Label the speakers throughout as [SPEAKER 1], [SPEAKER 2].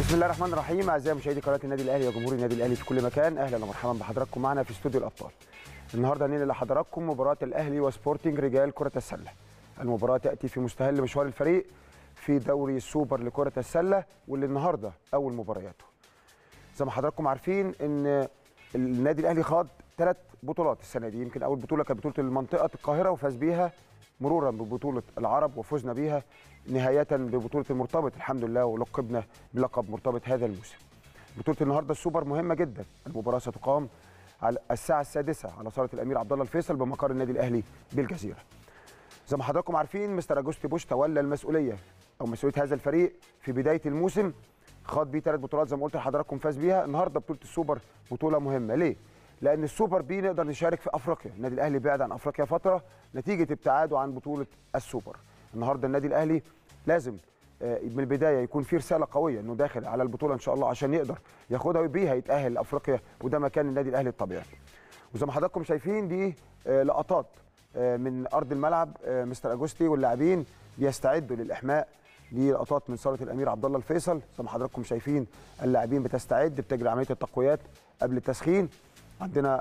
[SPEAKER 1] بسم الله الرحمن الرحيم اعزائي مشاهدي قناه النادي الاهلي وجمهور النادي الاهلي في كل مكان اهلا ومرحبا بحضراتكم معنا في استوديو الابطال النهارده هننقل لحضراتكم مباراه الاهلي وسبورتنج رجال كره السله المباراه تاتي في مستهل مشوار الفريق في دوري السوبر لكره السله واللي النهارده اول مبارياته زي ما حضراتكم عارفين ان النادي الاهلي خاض ثلاث بطولات السنه دي يمكن اول بطوله كانت بطوله المنطقه القاهره وفاز بيها مرورا ببطوله العرب وفزنا بيها نهايه ببطوله المرتبط الحمد لله ولقبنا بلقب مرتبط هذا الموسم. بطوله النهارده السوبر مهمه جدا، المباراه ستقام على الساعه السادسه على صاله الامير عبد الله الفيصل بمقر النادي الاهلي بالجزيره. زي ما حضراتكم عارفين مستر اجوستي بوش تولى المسؤوليه او مسؤوليه هذا الفريق في بدايه الموسم خاض بيه ثلاث بطولات زي ما قلت لحضراتكم فاز بيها، النهارده بطوله السوبر بطوله مهمه، ليه؟ لان السوبر بي نقدر نشارك في افريقيا النادي الاهلي بعد عن افريقيا فتره نتيجه ابتعاده عن بطوله السوبر النهارده النادي الاهلي لازم من البدايه يكون في رساله قويه انه داخل على البطوله ان شاء الله عشان يقدر ياخدها وبيها يتاهل لافريقيا وده مكان النادي الاهلي الطبيعي وزي ما حضراتكم شايفين دي لقطات من ارض الملعب مستر اجوستي واللاعبين بيستعدوا للاحماء دي لقطات من صاله الامير عبد الله الفيصل زي ما حضراتكم شايفين اللاعبين بتستعد بتجري عمليه التقويات قبل التسخين عندنا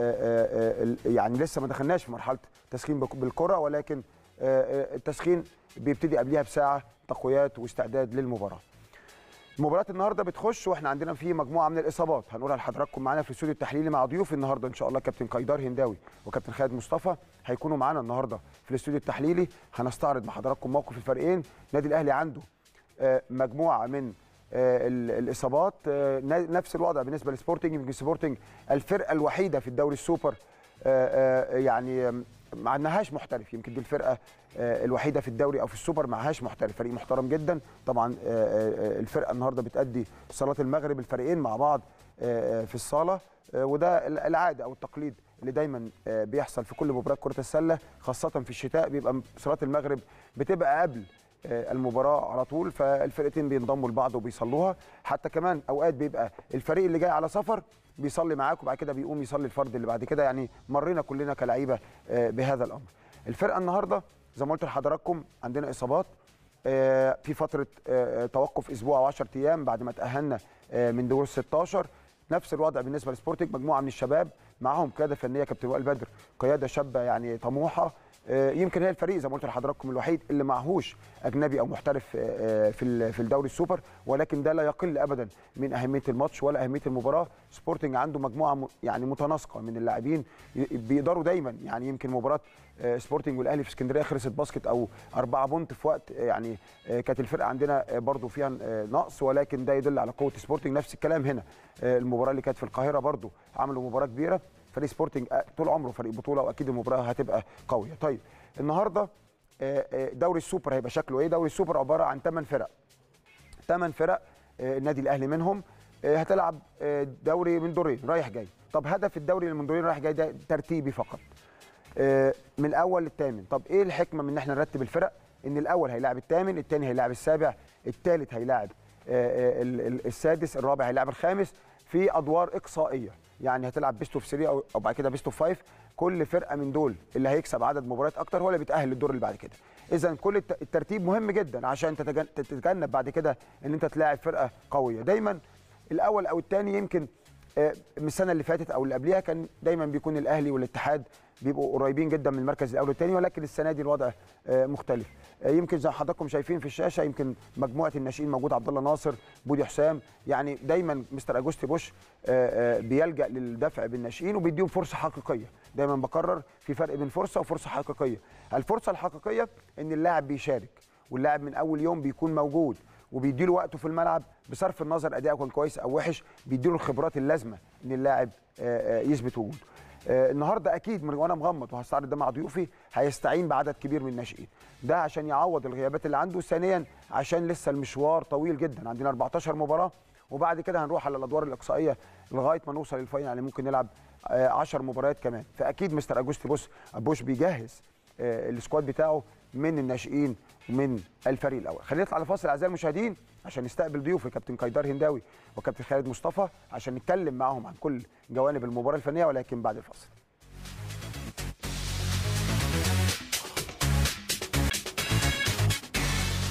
[SPEAKER 1] يعني لسه ما دخلناش في مرحله تسخين بالكره ولكن التسخين بيبتدي قبلها بساعه تقويات واستعداد للمباراه. مباراه النهارده بتخش واحنا عندنا في مجموعه من الاصابات هنقولها لحضراتكم معانا في الاستوديو التحليلي مع ضيوف النهارده ان شاء الله كابتن قيدار هنداوي وكابتن خالد مصطفى هيكونوا معانا النهارده في الاستوديو التحليلي هنستعرض مع حضراتكم موقف الفريقين النادي الاهلي عنده مجموعه من الاصابات نفس الوضع بالنسبه لسبورتنج يمكن سبورتنج الفرقه الوحيده في الدوري السوبر يعني ما عندهاش محترف يمكن دي الفرقه الوحيده في الدوري او في السوبر معهاش محترف فريق محترم جدا طبعا الفرقه النهارده بتادي صلاه المغرب الفريقين مع بعض في الصاله وده العاده او التقليد اللي دايما بيحصل في كل مباراه كره السله خاصه في الشتاء بيبقى صلاه المغرب بتبقى قبل المباراه على طول فالفرقتين بينضموا لبعض وبيصلوها حتى كمان اوقات بيبقى الفريق اللي جاي على سفر بيصلي معاك وبعد كده بيقوم يصلي الفرد اللي بعد كده يعني مرينا كلنا كلعيبه بهذا الامر الفرقه النهارده زي ما قلت لحضراتكم عندنا اصابات في فتره توقف اسبوع او 10 ايام بعد ما تاهلنا من دور 16 نفس الوضع بالنسبه لسبورتنج مجموعه من الشباب معاهم قياده فنيه كابتن وائل بدر قياده شابه يعني طموحه يمكن هي الفريق زي ما قلت لحضراتكم الوحيد اللي معهوش اجنبي او محترف في في الدوري السوبر ولكن ده لا يقل ابدا من اهميه الماتش ولا اهميه المباراه سبورتنج عنده مجموعه يعني متناسقه من اللاعبين بيقدروا دايما يعني يمكن مباراه سبورتنج والاهلي في اسكندريه خلصت باسكت او أربعة بونت في وقت يعني كانت الفرقه عندنا برضو فيها نقص ولكن ده يدل على قوه سبورتنج نفس الكلام هنا المباراه اللي كانت في القاهره برضو عملوا مباراه كبيره فريق سبورتنج طول عمره فريق بطوله واكيد المباراه هتبقى قويه طيب النهارده دوري السوبر هيبقى شكله ايه دوري السوبر عباره عن 8 فرق 8 فرق النادي الاهلي منهم هتلعب دوري من دورين رايح جاي طب هدف الدوري اللي من دورين رايح جاي ده ترتيبي فقط من الاول للثامن طب ايه الحكمه من ان احنا نرتب الفرق ان الاول هيلاعب الثامن الثاني هيلاعب السابع الثالث هيلاعب السادس الرابع هيلاعب الخامس في ادوار اقصائيه يعني هتلعب بيست اوف 3 او بعد كده بيست اوف 5 كل فرقه من دول اللي هيكسب عدد مباريات اكتر هو اللي بيتاهل للدور اللي بعد كده اذا كل الترتيب مهم جدا عشان تتجنب بعد كده ان انت تلاعب فرقه قويه دايما الاول او الثاني يمكن من السنه اللي فاتت او اللي قبلها كان دايما بيكون الاهلي والاتحاد بيبقوا قريبين جدا من المركز الاول والثاني ولكن السنه دي الوضع مختلف يمكن زي ما حضراتكم شايفين في الشاشه يمكن مجموعه الناشئين موجود عبد الله ناصر بودي حسام يعني دايما مستر اجوستي بوش بيلجا للدفع بالناشئين وبيديهم فرصه حقيقيه دايما بكرر في فرق بين فرصه وفرصه حقيقيه الفرصه الحقيقيه ان اللاعب بيشارك واللاعب من اول يوم بيكون موجود وبيديله وقته في الملعب بصرف النظر اداؤه كان كويس او وحش بيديله الخبرات اللازمه ان اللاعب يثبت وجوده النهارده اكيد وانا مغمض وهستعرض ده مع ضيوفي هيستعين بعدد كبير من الناشئين ده عشان يعوض الغيابات اللي عنده ثانيا عشان لسه المشوار طويل جدا عندنا 14 مباراه وبعد كده هنروح على الادوار الاقصائيه لغايه ما نوصل للفاينل يعني ممكن نلعب 10 مباريات كمان فاكيد مستر اجوستي بوش بوش بيجهز السكواد بتاعه من الناشئين ومن الفريق الاول خلينا نطلع لفاصل اعزائي المشاهدين عشان نستقبل ضيوفي كابتن قيدار هنداوي وكابتن خالد مصطفى عشان نتكلم معاهم عن كل جوانب المباراه الفنيه ولكن بعد الفاصل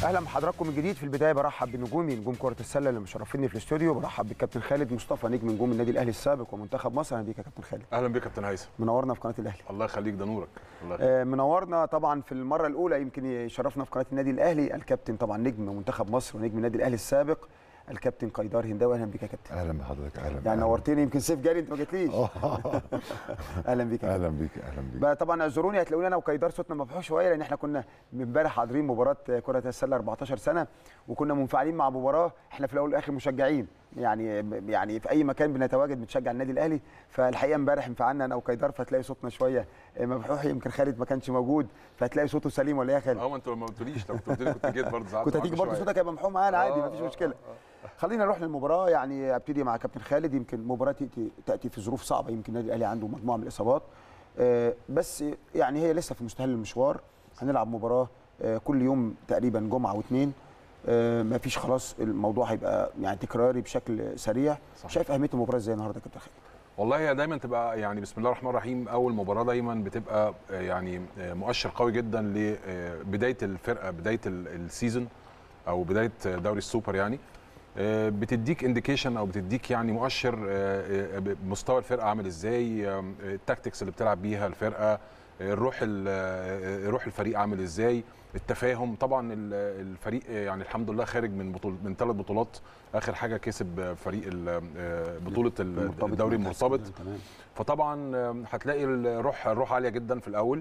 [SPEAKER 1] اهلا بحضراتكم من جديد في البدايه برحب بنجومي نجوم كره السله اللي مشرفيني في الاستوديو برحب بالكابتن خالد مصطفى نجم نجوم النادي الاهلي السابق ومنتخب مصر اهلا بيك يا كابتن خالد
[SPEAKER 2] اهلا بك يا كابتن هيثم
[SPEAKER 1] منورنا في قناه الاهلي
[SPEAKER 2] الله يخليك ده نورك الله يخليك.
[SPEAKER 1] آه، منورنا طبعا في المره الاولى يمكن يشرفنا في قناه النادي الاهلي الكابتن طبعا نجم منتخب مصر ونجم النادي الاهلي السابق الكابتن قيدار هنداوي اهلا بيك يا كابتن
[SPEAKER 3] اهلا بحضرتك اهلا
[SPEAKER 1] يعني نورتني يمكن سيف جاري انت ما جيتليش
[SPEAKER 3] آه.
[SPEAKER 1] اهلا بيك يا كابتن
[SPEAKER 3] اهلا بيك اهلا بيك
[SPEAKER 1] بقى طبعا اعذروني هتلاقوني انا وكيدار صوتنا مفحوح شويه لان احنا كنا امبارح حاضرين مباراه كره السله 14 سنه وكنا منفعلين مع مباراه احنا في الاول والاخر مشجعين يعني يعني في اي مكان بنتواجد بنشجع النادي الاهلي فالحقيقه امبارح انفعلنا انا وكيدار فتلاقي صوتنا شويه مفحوح يمكن خالد ما كانش موجود فتلاقي صوته سليم ولا ايه يا خالد؟
[SPEAKER 2] اه ما انت ما قلتليش لو كنت قلت لي كنت جيت برضه زعلت
[SPEAKER 1] كنت
[SPEAKER 2] معاك
[SPEAKER 1] هتيجي برضه
[SPEAKER 2] شوية.
[SPEAKER 1] صوتك هيبقى محوم معانا عادي
[SPEAKER 2] آه،
[SPEAKER 1] مفيش
[SPEAKER 2] آه،
[SPEAKER 1] مشكله
[SPEAKER 2] آه،
[SPEAKER 1] خلينا نروح للمباراه يعني ابتدي مع كابتن خالد يمكن مباراه تاتي تاتي في ظروف صعبه يمكن النادي الاهلي عنده مجموعه من الاصابات آه، بس يعني هي لسه في مستهل المشوار هنلعب مباراه آه، كل يوم تقريبا جمعه واثنين ما فيش خلاص الموضوع هيبقى يعني تكراري بشكل سريع
[SPEAKER 2] صحيح.
[SPEAKER 1] شايف اهميه المباراه ازاي النهارده يا كابتن خالد
[SPEAKER 2] والله هي دايما تبقى يعني بسم الله الرحمن الرحيم اول مباراه دايما بتبقى آه، يعني آه، مؤشر قوي جدا لبدايه الفرقه بدايه ال- السيزون او بدايه دوري السوبر يعني آه، بتديك انديكيشن او بتديك يعني مؤشر آه، آه، مستوى الفرقه عامل ازاي آه، التاكتكس اللي بتلعب بيها الفرقه آه، الروح ال- آه، روح الفريق عامل ازاي التفاهم طبعا ال- الفريق آه، يعني الحمد لله خارج من بطول من ثلاث بطولات اخر حاجه كسب آه، فريق ال- آه، بطوله ال-
[SPEAKER 1] المرتبط
[SPEAKER 2] الدوري
[SPEAKER 1] مع
[SPEAKER 2] المرتبط
[SPEAKER 1] تمام
[SPEAKER 2] فطبعا آم، هتلاقي الروح الروح عاليه جدا في الاول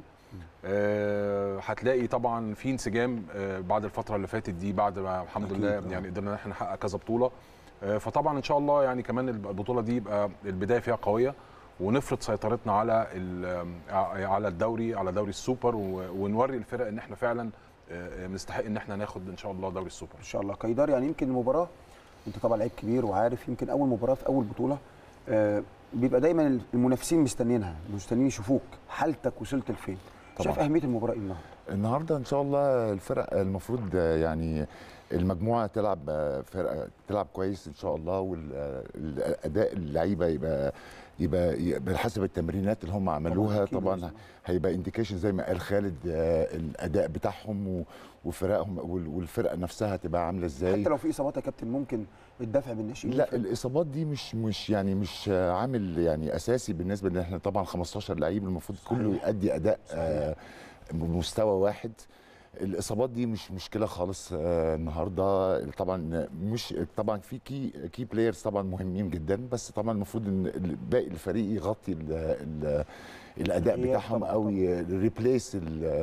[SPEAKER 2] آه، هتلاقي طبعا في انسجام آه، بعد الفتره اللي فاتت دي بعد ما الحمد
[SPEAKER 1] أكيد،
[SPEAKER 2] لله
[SPEAKER 1] آه.
[SPEAKER 2] يعني قدرنا ان احنا نحقق كذا بطوله آه، فطبعا ان شاء الله يعني كمان البطوله دي يبقى البدايه فيها قويه ونفرض سيطرتنا على ال- ع- على الدوري على دوري السوبر و- ونوري الفرق ان احنا فعلا آه، بنستحق ان احنا ناخد ان شاء الله دوري السوبر
[SPEAKER 1] ان شاء الله قيدار يعني يمكن المباراه انت طبعا لعيب كبير وعارف يمكن اول مباراه في اول بطوله آه، بيبقى دايما المنافسين مستنيينها مستنيين يشوفوك حالتك وصلت لفين
[SPEAKER 3] طبعاً.
[SPEAKER 1] شايف اهميه المباراه ايه النهارده
[SPEAKER 3] النهارده ان شاء الله الفرق المفروض آه، يعني المجموعه تلعب آه، فرقه تلعب كويس ان شاء الله والاداء اللعيبه يبقى يبقى يبقى حسب التمرينات اللي هم عملوها
[SPEAKER 1] أكيد
[SPEAKER 3] طبعا
[SPEAKER 1] لازم.
[SPEAKER 3] هيبقى انديكيشن زي ما قال خالد آه، الاداء بتاعهم و- وفرقهم وال- والفرقه نفسها تبقى عامله ازاي
[SPEAKER 1] حتى لو في اصابات يا كابتن ممكن الدفع بالناشئين
[SPEAKER 3] لا الاصابات دي مش مش يعني مش عامل يعني اساسي بالنسبه ان احنا طبعا 15 لعيب المفروض كله
[SPEAKER 1] صحيح.
[SPEAKER 3] يؤدي اداء
[SPEAKER 1] صحيح.
[SPEAKER 3] آه بمستوى واحد الاصابات دي مش مشكله خالص آه النهارده طبعا مش طبعا في كي كي بلايرز طبعا مهمين جدا بس طبعا المفروض ان باقي الفريق يغطي ال ال الاداء
[SPEAKER 1] الغياب
[SPEAKER 3] بتاعهم
[SPEAKER 1] طبعاً،
[SPEAKER 3] او ريبليس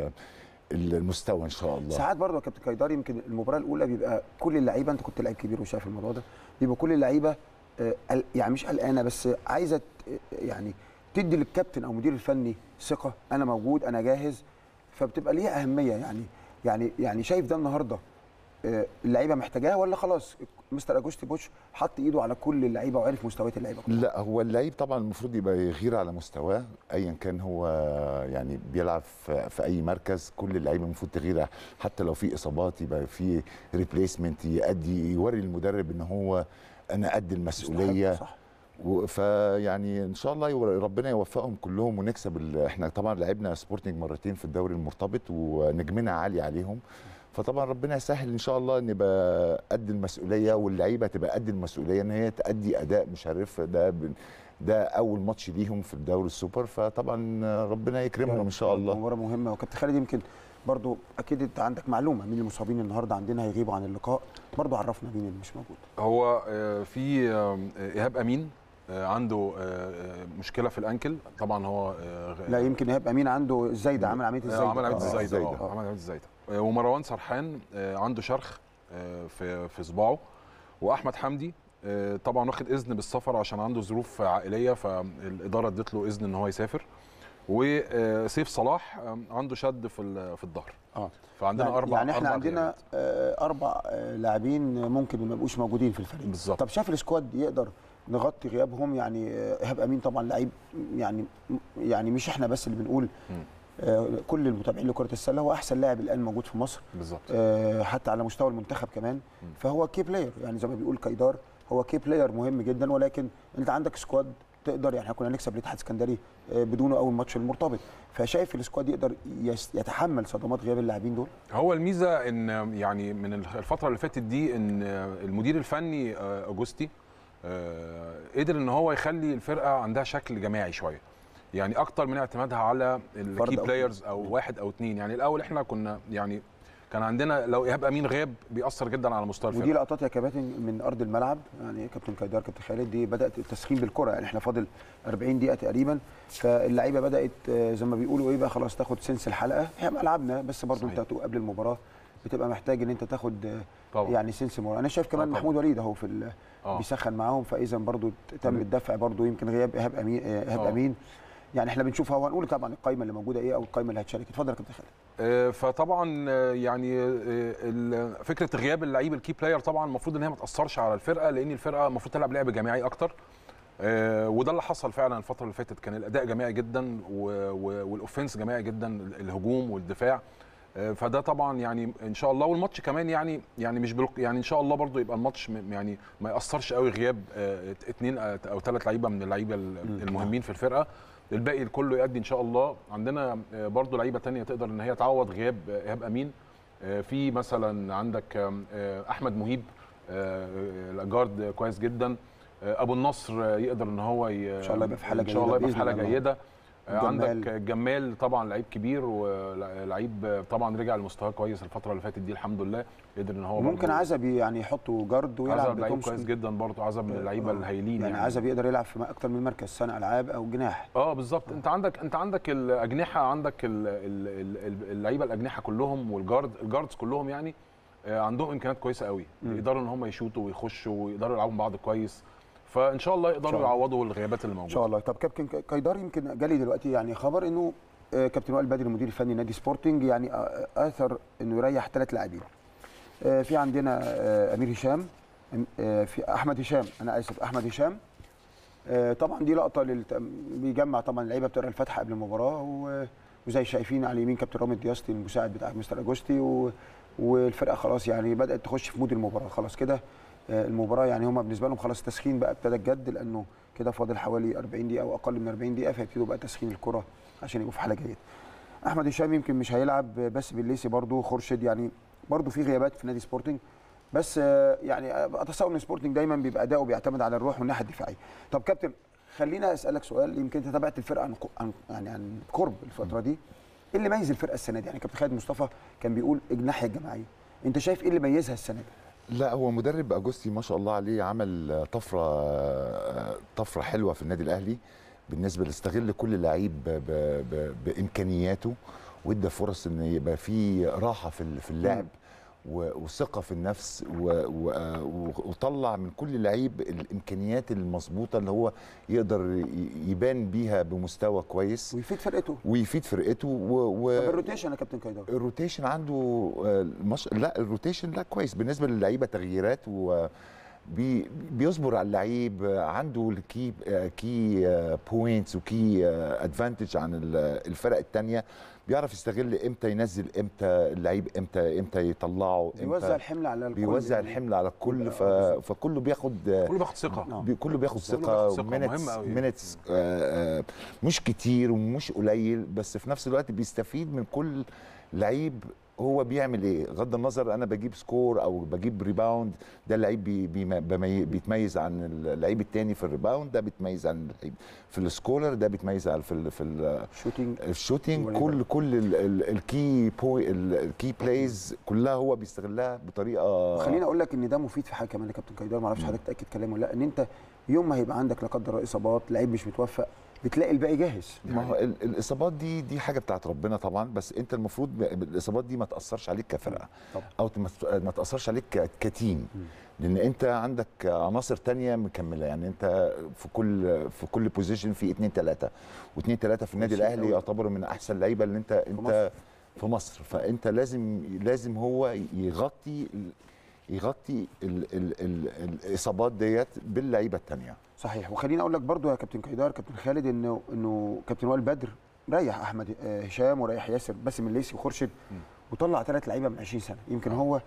[SPEAKER 3] المستوى ان شاء الله
[SPEAKER 1] ساعات برضه يا كابتن كايدار يمكن المباراه الاولى بيبقى كل اللعيبه انت كنت لعيب كبير وشايف الموضوع ده بيبقى كل اللعيبه آه، قل- يعني مش قلقانه بس عايزه ت- يعني تدي للكابتن او المدير الفني ثقه انا موجود انا جاهز فبتبقى ليها اهميه يعني يعني يعني شايف ده النهارده آه، اللعيبه محتاجاها ولا خلاص مستر اجوستي بوتش حط ايده على كل اللعيبه وعرف مستويات اللعيبه كلها
[SPEAKER 3] لا هو اللعيب طبعا المفروض يبقى يغير على مستواه ايا كان هو يعني بيلعب في في اي مركز كل اللعيبه المفروض تغير حتى لو في اصابات يبقى في ريبليسمنت يأدي يوري المدرب ان هو انا قد المسؤوليه
[SPEAKER 1] صح
[SPEAKER 3] و- فيعني ان شاء الله يو- ربنا يوفقهم كلهم ونكسب ال- احنا طبعا لعبنا سبورتنج مرتين في الدوري المرتبط ونجمنا عالي عليهم فطبعا ربنا يسهل ان شاء الله نبقى قد المسؤوليه واللعيبه تبقى قد المسؤوليه ان هي تأدي اداء مشرف ده ب- ده اول ماتش ليهم في الدوري السوبر فطبعا ربنا يكرمهم ان شاء الله
[SPEAKER 1] مباراه مهمه وكابتن خالد يمكن برضو اكيد انت عندك معلومه مين المصابين النهارده عندنا هيغيبوا عن اللقاء برضو عرفنا مين اللي مش موجود
[SPEAKER 2] هو آه، في آم، ايهاب امين آه، عنده آه، آه، مشكله في الانكل طبعا هو آه، غ-
[SPEAKER 1] لا يمكن ايهاب امين عنده الزايده عامل عمليه
[SPEAKER 2] آه،
[SPEAKER 1] الزايده
[SPEAKER 2] عمل عمليه
[SPEAKER 1] آه.
[SPEAKER 2] الزايده
[SPEAKER 3] الزايدة.
[SPEAKER 2] اه عمل عمليه الزايده آه، ومروان سرحان آه، عنده شرخ آه، في في صباعه واحمد حمدي آه، طبعا واخد اذن بالسفر عشان عنده ظروف عائليه فالاداره ادت له اذن ان هو يسافر وسيف صلاح آه، عنده شد في ال- في الظهر
[SPEAKER 1] اه
[SPEAKER 2] فعندنا
[SPEAKER 1] يعني
[SPEAKER 2] اربع
[SPEAKER 1] يعني احنا
[SPEAKER 2] أربع
[SPEAKER 1] عندنا
[SPEAKER 2] غيابات.
[SPEAKER 1] آه اربع آه لاعبين ممكن ما يبقوش موجودين في الفريق
[SPEAKER 2] بالظبط
[SPEAKER 1] طب شايف السكواد يقدر نغطي غيابهم يعني آه، ايهاب امين طبعا لعيب يعني يعني مش احنا بس اللي بنقول
[SPEAKER 2] مم.
[SPEAKER 1] آه كل المتابعين لكره السله هو احسن لاعب الان موجود في مصر
[SPEAKER 2] بالظبط
[SPEAKER 1] آه، حتى على مستوى المنتخب كمان
[SPEAKER 2] مم.
[SPEAKER 1] فهو كي بلاير يعني زي ما بيقول كايدار هو كي بلاير مهم جدا ولكن انت عندك سكواد تقدر يعني احنا كنا نكسب الاتحاد السكندري آه، بدونه اول ماتش المرتبط فشايف السكواد يقدر يس- يتحمل صدمات غياب اللاعبين دول
[SPEAKER 2] هو الميزه ان يعني من الفتره اللي فاتت دي ان المدير الفني آه، اوجوستي آه، قدر ان هو يخلي الفرقه عندها شكل جماعي شويه يعني اكتر من اعتمادها على
[SPEAKER 1] فرد
[SPEAKER 2] الكي
[SPEAKER 1] أو
[SPEAKER 2] بلايرز او واحد او اتنين يعني الاول احنا كنا يعني كان عندنا لو ايهاب امين غاب بيأثر جدا على مستوى
[SPEAKER 1] ودي
[SPEAKER 2] الفرقه
[SPEAKER 1] لقطات يا كباتن من ارض الملعب يعني كابتن كايدار كابتن خالد دي بدات التسخين بالكره يعني احنا فاضل 40 دقيقه تقريبا فاللعيبه بدات آه، زي ما بيقولوا ايه بقى خلاص تاخد سنس الحلقه هي ملعبنا بس برضو
[SPEAKER 2] صحيح.
[SPEAKER 1] انت هتبقى قبل المباراه بتبقى محتاج ان انت تاخد آه،
[SPEAKER 2] طبعا
[SPEAKER 1] يعني سنس المباراه انا شايف كمان
[SPEAKER 2] طبعا.
[SPEAKER 1] محمود وليد اهو في ال-
[SPEAKER 2] اه
[SPEAKER 1] بيسخن معاهم فاذا برضو تم
[SPEAKER 2] تمام.
[SPEAKER 1] الدفع برضو يمكن غياب ايهاب امين آه، ايهاب
[SPEAKER 2] آه.
[SPEAKER 1] امين يعني احنا بنشوف هو هنقول طبعا القائمه اللي موجوده ايه او القائمه اللي هتشارك اتفضل يا كابتن خالد
[SPEAKER 2] آه، فطبعا آه، يعني آه، ال- فكره غياب اللعيب الكي بلاير طبعا المفروض ان هي ما تاثرش على الفرقه لان الفرقه المفروض تلعب لعب جماعي اكتر آه، وده اللي حصل فعلا الفتره اللي فاتت كان الاداء جماعي جدا و- و- والاوفنس جماعي جدا الهجوم والدفاع آه، فده طبعا يعني ان شاء الله والماتش كمان يعني يعني مش بلق يعني ان شاء الله برضو يبقى الماتش م- يعني ما ياثرش قوي غياب آه، اثنين او ثلاث لعيبه من اللعيبه ال- المهمين في الفرقه الباقي كله يؤدي ان شاء الله عندنا آه، برضو لعيبه تانية تقدر ان هي تعوض غياب آه، ايهاب امين آه، في مثلا عندك آم، آه، احمد مهيب آه، آه، جارد كويس جدا آه، ابو النصر آه، يقدر ان هو ان
[SPEAKER 1] شاء الله يبقى في حالة
[SPEAKER 2] ان شاء الله
[SPEAKER 1] جيدة
[SPEAKER 2] يبقى في حاله
[SPEAKER 1] بإذن الله.
[SPEAKER 2] جيده آه،
[SPEAKER 1] جمال.
[SPEAKER 2] عندك جمال طبعا لعيب كبير ولعيب طبعا رجع لمستواه كويس الفتره اللي فاتت دي الحمد لله قدر ان هو
[SPEAKER 1] ممكن
[SPEAKER 2] برضه-
[SPEAKER 1] عزبي يعني يحطوا جارد ويلعب
[SPEAKER 2] عزب لعيب
[SPEAKER 1] بتومسون.
[SPEAKER 2] كويس جدا برضه عزب من اللعيبه
[SPEAKER 1] آه.
[SPEAKER 2] الهايلين
[SPEAKER 1] يعني, عزب يقدر يلعب في اكتر من مركز صانع العاب او جناح
[SPEAKER 2] اه بالظبط انت عندك انت عندك الاجنحه عندك ال- ال- ال- اللعيبه الاجنحه كلهم والجارد الجاردز كلهم يعني آه، عندهم امكانيات كويسه قوي
[SPEAKER 1] مم.
[SPEAKER 2] يقدروا ان هم يشوطوا ويخشوا ويقدروا يلعبوا مع بعض كويس فان شاء الله يقدروا
[SPEAKER 1] الله.
[SPEAKER 2] يعوضوا الغيابات اللي
[SPEAKER 1] ان
[SPEAKER 2] موجوده
[SPEAKER 1] شاء الله طب كابتن كايدار يمكن جالي دلوقتي يعني خبر انه آه، كابتن وائل بدري المدير الفني نادي سبورتنج يعني آه، اثر انه يريح ثلاث لاعبين آه، في عندنا آه، امير هشام آه، في احمد هشام انا اسف احمد هشام آه، طبعا دي لقطه للت... بيجمع طبعا اللعيبه بتقرا الفاتحه قبل المباراه و... وزي شايفين على اليمين كابتن رامي دياستي المساعد بتاع مستر اجوستي و... والفرقه خلاص يعني بدات تخش في مود المباراه خلاص كده آه، المباراه يعني هم بالنسبه لهم خلاص التسخين بقى ابتدى الجد لانه كده فاضل حوالي 40 دقيقه او اقل من 40 دقيقه فيبتدوا بقى تسخين الكره عشان يبقوا في حاله جيده احمد هشام يمكن مش هيلعب بس بالليسي برضو خورشيد يعني برضو في غيابات في نادي سبورتنج بس آه، يعني آه، اتصور ان سبورتنج دايما بيبقى اداؤه بيعتمد على الروح والناحيه الدفاعيه طب كابتن خلينا اسالك سؤال يمكن انت تابعت الفرقه عن ق- عن يعني عن قرب الفتره دي ايه اللي ميز الفرقه السنه دي يعني كابتن خالد مصطفى كان بيقول الناحيه الجماعيه انت شايف ايه اللي ميزها السنه دي
[SPEAKER 3] لا هو مدرب اجوستي ما شاء الله عليه عمل طفره طفره حلوه في النادي الاهلي بالنسبه لاستغل كل لعيب ب- ب- ب- بامكانياته وادى فرص ان يبقى في راحه في ال- في اللعب و- وثقه في النفس و- و- و- وطلع من كل لعيب الامكانيات المظبوطه اللي هو يقدر ي- يبان بيها بمستوى كويس
[SPEAKER 1] ويفيد فرقته
[SPEAKER 3] ويفيد فرقته و... و...
[SPEAKER 1] طب الروتيشن يا كابتن كايدار
[SPEAKER 3] الروتيشن عنده آه، مش... لا الروتيشن لا كويس بالنسبه للعيبه تغييرات و بي... بيصبر على اللعيب آه، عنده الكي آه، كي بوينتس وكي ادفانتج عن ال- الفرق الثانيه بيعرف يستغل امتى ينزل امتى اللعيب امتى امتى يطلعه
[SPEAKER 1] بيوزع
[SPEAKER 3] امتى
[SPEAKER 1] الحمل على الكل
[SPEAKER 3] بيوزع
[SPEAKER 1] يعني.
[SPEAKER 3] الحمل على الكل
[SPEAKER 1] يبقى
[SPEAKER 3] ف...
[SPEAKER 1] آه، بالظبط.
[SPEAKER 3] فكله بياخد آه،
[SPEAKER 2] كله بياخد ثقه
[SPEAKER 1] آه.
[SPEAKER 3] بي- كله بياخد
[SPEAKER 2] كله
[SPEAKER 3] ثقه
[SPEAKER 2] بياخد ثقة،
[SPEAKER 3] minutes-
[SPEAKER 2] مهمة أوي.
[SPEAKER 3] minutes، آه، آه، مش كتير ومش قليل بس في نفس الوقت بيستفيد من كل لعيب هو بيعمل ايه غض النظر انا بجيب سكور او بجيب ريباوند ده اللعيب بي بي بمي- بيتميز عن اللعيب التاني في الريباوند ده بيتميز عن اللعيب في السكولر ده بيتميز عن في ال في ال
[SPEAKER 1] شوتينج
[SPEAKER 3] الشوتينج
[SPEAKER 1] والليبر.
[SPEAKER 3] كل كل ال- ال- الكي بوي ال- الكي بلايز كلها هو بيستغلها بطريقه
[SPEAKER 1] خليني اقول لك ان ده مفيد في حاجه كمان يا كابتن كايدار ما اعرفش حضرتك تاكد كلامه ولا لا ان انت يوم ما هيبقى عندك لا قدر الله اصابات لعيب مش متوفق بتلاقي الباقي جاهز
[SPEAKER 3] ما هو ال- الاصابات دي دي حاجه بتاعت ربنا طبعا بس انت المفروض ب- الاصابات دي ما تاثرش عليك كفرقه
[SPEAKER 1] طبعا.
[SPEAKER 3] او ما ت- ما تاثرش عليك ك- كتيم لان انت عندك عناصر تانية مكمله يعني انت في كل في كل بوزيشن في اثنين ثلاثه واثنين ثلاثه في النادي
[SPEAKER 1] كويسين
[SPEAKER 3] الاهلي
[SPEAKER 1] أوي.
[SPEAKER 3] يعتبروا من احسن اللعيبه اللي انت
[SPEAKER 1] مصر.
[SPEAKER 3] انت في مصر فانت لازم لازم هو يغطي ال- يغطي ال ال ال الاصابات ديت باللعيبه الثانيه
[SPEAKER 1] صحيح وخليني اقول لك برضو يا كابتن كايدار كابتن خالد انه انه كابتن وائل بدر ريح احمد آه، هشام وريح ياسر باسم الليسي وخورشيد وطلع ثلاث لعيبه من 20 سنه يمكن هو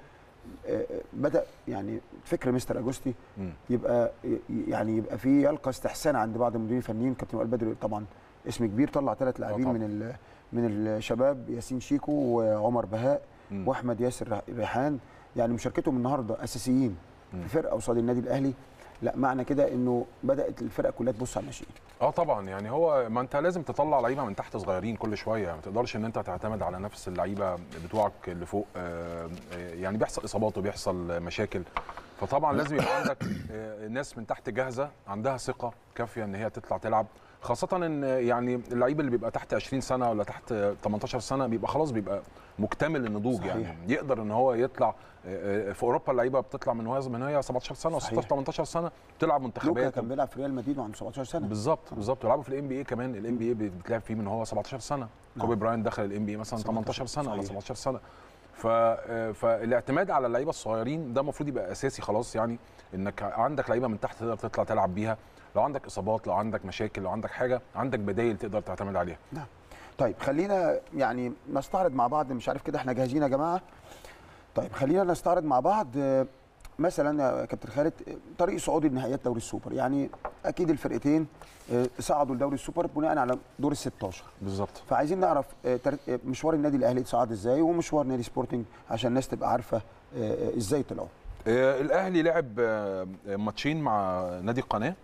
[SPEAKER 1] آه، بدا يعني فكر مستر اجوستي
[SPEAKER 2] مم.
[SPEAKER 1] يبقى ي- يعني يبقى في يلقى استحسان عند بعض المديرين الفنيين كابتن وائل بدر طبعا اسم كبير طلع ثلاث لاعبين
[SPEAKER 2] طبعاً.
[SPEAKER 1] من ال- من الشباب ياسين شيكو وعمر بهاء
[SPEAKER 2] مم.
[SPEAKER 1] واحمد ياسر رح- ريحان يعني مشاركتهم النهارده اساسيين
[SPEAKER 2] مم.
[SPEAKER 1] في فرقه قصاد النادي الاهلي لا معنى كده انه بدات الفرقه كلها تبص على الناشئين
[SPEAKER 2] اه طبعا يعني هو ما انت لازم تطلع لعيبه من تحت صغيرين كل شويه ما تقدرش ان انت تعتمد على نفس اللعيبه بتوعك اللي فوق آه، آه، يعني بيحصل اصابات وبيحصل مشاكل فطبعا لازم يبقى عندك آه، ناس من تحت جاهزه عندها ثقه كافيه ان هي تطلع تلعب خاصة ان يعني اللعيب اللي بيبقى تحت 20 سنة ولا تحت 18 سنة بيبقى خلاص بيبقى مكتمل النضوج
[SPEAKER 1] صحيح.
[SPEAKER 2] يعني يقدر ان هو يطلع آه، آه، في اوروبا اللعيبه بتطلع من وهي من هي 17 سنة
[SPEAKER 1] صحيح.
[SPEAKER 2] و16 18 سنة بتلعب
[SPEAKER 1] لوكا
[SPEAKER 2] منتخبات
[SPEAKER 1] كان بيلعب في ريال مدريد وعنده 17 سنه
[SPEAKER 2] بالظبط بالظبط ويلعبوا في الام بي اي كمان الام بي اي بتلعب فيه من هو 17 سنه
[SPEAKER 1] نعم.
[SPEAKER 2] كوبي براين دخل الام بي اي مثلا
[SPEAKER 1] 17
[SPEAKER 2] 18 سنه ولا
[SPEAKER 1] صحيح.
[SPEAKER 2] 17 سنه ف آه، فالاعتماد على اللعيبه الصغيرين ده المفروض يبقى اساسي خلاص يعني انك عندك لعيبه من تحت تقدر تطلع تلعب بيها لو عندك اصابات لو عندك مشاكل لو عندك حاجه عندك بدايل تقدر تعتمد عليها
[SPEAKER 1] طيب خلينا يعني نستعرض مع بعض مش عارف كده احنا جاهزين يا جماعه طيب خلينا نستعرض مع بعض آه، مثلا يا كابتن خالد آه، طريق صعود النهائيات دوري السوبر يعني اكيد الفرقتين آه، صعدوا لدوري السوبر بناء على دور ال 16
[SPEAKER 2] بالظبط
[SPEAKER 1] فعايزين نعرف آه، تر- آه، مشوار النادي الاهلي صعد ازاي ومشوار نادي سبورتنج عشان الناس تبقى عارفه آه، آه، ازاي طلعوا
[SPEAKER 2] آه، الاهلي لعب آه، ماتشين مع نادي القناه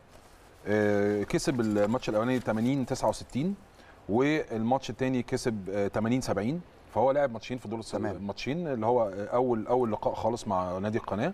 [SPEAKER 2] آه، كسب الماتش الاولاني 80 69 والماتش الثاني كسب آه، 80 70 فهو لعب ماتشين في دور الس-
[SPEAKER 1] تمام.
[SPEAKER 2] الماتشين اللي هو آه، اول اول لقاء خالص مع نادي القناه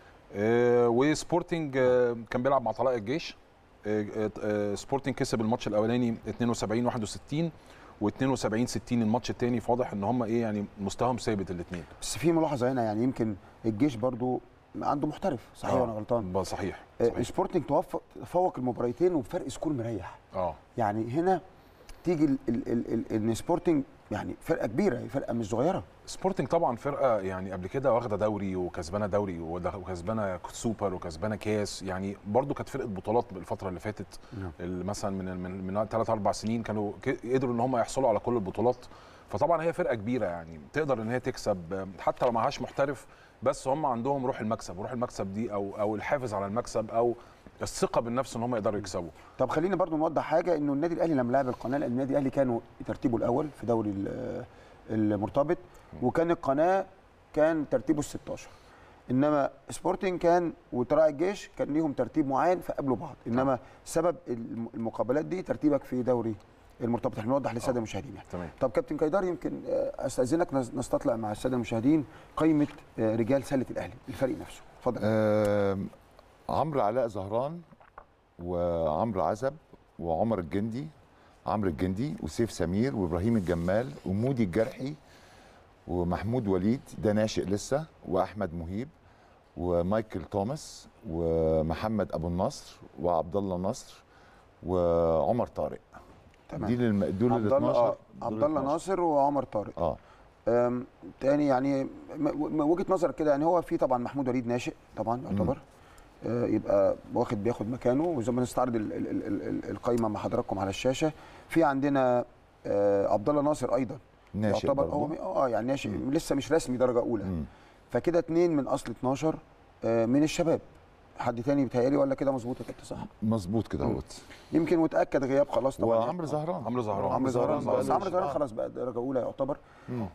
[SPEAKER 2] آه، وسبورتنج آه، كان بيلعب مع طلائع الجيش آه، آه، آه، سبورتنج كسب الماتش الاولاني 72 61 و72 60 الماتش الثاني فواضح ان هم ايه يعني مستواهم ثابت الاثنين
[SPEAKER 1] بس في ملاحظه هنا يعني يمكن الجيش برضو عنده محترف صحيح ولا غلطان
[SPEAKER 2] صحيح
[SPEAKER 1] آه،
[SPEAKER 2] صحيح
[SPEAKER 1] سبورتنج توفق تفوق المباراتين وبفرق سكور مريح
[SPEAKER 2] اه
[SPEAKER 1] يعني هنا تيجي ال- ال- ال- ال- ان سبورتنج يعني فرقه كبيره هي فرقه مش صغيره
[SPEAKER 2] سبورتنج طبعا فرقه يعني قبل كده واخده دوري وكسبانه دوري وده- وكسبانه سوبر وكسبانه كاس يعني برضو كانت فرقه بطولات الفتره اللي فاتت
[SPEAKER 1] نعم.
[SPEAKER 2] ال- مثلا من من من ثلاث اربع سنين كانوا ك- قدروا ان هم يحصلوا على كل البطولات فطبعا هي فرقه كبيره يعني تقدر ان هي تكسب حتى لو معهاش محترف بس هم عندهم روح المكسب روح المكسب دي او او الحافز على المكسب او الثقه بالنفس ان هم يقدروا يكسبوا
[SPEAKER 1] طب خلينا برضو نوضح حاجه انه النادي الاهلي لما لعب القناه لان النادي الاهلي كانوا ترتيبه الاول في دوري ال- المرتبط وكان القناه كان ترتيبه ال 16 انما سبورتنج كان وطلائع الجيش كان ليهم ترتيب معين فقابلوا بعض انما سبب الم- المقابلات دي ترتيبك في دوري المرتبط احنا نوضح للساده المشاهدين يعني
[SPEAKER 2] تمام
[SPEAKER 1] طب كابتن كايدار يمكن آه، استاذنك نس- نستطلع مع الساده المشاهدين قائمه آه، رجال سله الاهلي الفريق نفسه اتفضل
[SPEAKER 3] آم، عمرو علاء زهران وعمرو عزب وعمر الجندي عمرو الجندي وسيف سمير وابراهيم الجمال ومودي الجرحي ومحمود وليد ده ناشئ لسه واحمد مهيب ومايكل توماس ومحمد ابو النصر وعبد الله نصر وعمر طارق
[SPEAKER 1] تمام.
[SPEAKER 3] دي للم... دول ال
[SPEAKER 1] عبد الله
[SPEAKER 3] 12
[SPEAKER 1] آه،
[SPEAKER 3] دول
[SPEAKER 1] عبد الله
[SPEAKER 3] 12.
[SPEAKER 1] ناصر وعمر طارق
[SPEAKER 3] اه
[SPEAKER 1] أم، تاني يعني م- م- وجهه نظرك كده يعني هو في طبعا محمود وليد ناشئ طبعا يعتبر آه، يبقى واخد بياخد مكانه وزي ما نستعرض ال- ال- ال- ال- القايمه مع حضراتكم على الشاشه في عندنا آه، عبد الله ناصر ايضا
[SPEAKER 3] ناشئ
[SPEAKER 1] يعتبر
[SPEAKER 3] برضو.
[SPEAKER 1] هو م- اه يعني ناشئ
[SPEAKER 3] مم.
[SPEAKER 1] لسه مش رسمي درجه اولى
[SPEAKER 3] مم.
[SPEAKER 1] فكده اتنين من اصل 12 آه، من الشباب حد تاني بيتهيألي ولا كده مظبوط يا كابتن صح
[SPEAKER 3] مظبوط كده اهوت
[SPEAKER 1] يمكن وتاكد غياب خلاص طبعا
[SPEAKER 3] وعمرو زهران
[SPEAKER 2] عمرو زهران
[SPEAKER 1] عمرو زهران
[SPEAKER 3] بقى
[SPEAKER 1] بس
[SPEAKER 3] له-
[SPEAKER 1] عمرو زهران
[SPEAKER 3] آه.
[SPEAKER 1] خلاص بقى درجه اولى يعتبر
[SPEAKER 3] مم.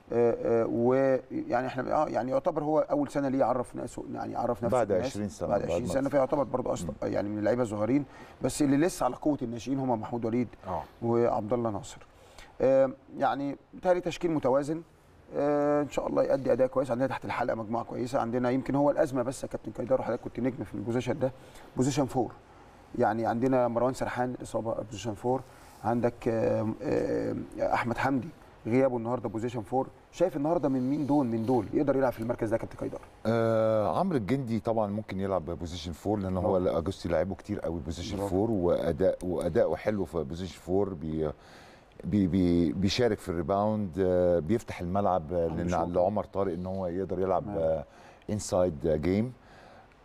[SPEAKER 1] ويعني احنا اه يعني يعتبر هو اول سنه ليه يعرف نفسه يعني يعرف نفسه
[SPEAKER 3] بعد
[SPEAKER 1] للناس.
[SPEAKER 3] 20 سنة،
[SPEAKER 1] بعد
[SPEAKER 3] بعد
[SPEAKER 1] 20
[SPEAKER 3] ما-
[SPEAKER 1] سنه فيعتبر برضه اصلا يعني من اللعيبه الصغيرين بس اللي لسه على قوه الناشئين هم محمود وليد
[SPEAKER 2] اه
[SPEAKER 1] وعبد الله ناصر آه، يعني بتهيألي تشكيل متوازن آه، ان شاء الله يؤدي اداء كويس عندنا تحت الحلقه مجموعه كويسه عندنا يمكن هو الازمه بس يا كابتن كايدار وحضرتك كنت نجم في البوزيشن ده بوزيشن فور يعني عندنا مروان سرحان اصابه بوزيشن فور عندك آه، آه، احمد حمدي غيابه النهارده بوزيشن فور شايف النهارده من مين دول من دول يقدر يلعب في المركز ده يا كابتن كايدار
[SPEAKER 3] آه عمرو الجندي طبعا ممكن يلعب بوزيشن فور لان هو
[SPEAKER 1] برافو.
[SPEAKER 3] اجوستي لعبه كتير قوي بوزيشن
[SPEAKER 1] برافو.
[SPEAKER 3] فور واداء واداؤه حلو في بوزيشن فور بي بي بي بيشارك في الريباوند آه بيفتح الملعب آه،
[SPEAKER 1] عنده
[SPEAKER 3] لان
[SPEAKER 1] شوط.
[SPEAKER 3] لعمر طارق ان هو يقدر يلعب
[SPEAKER 1] نعم.
[SPEAKER 3] آه انسايد جيم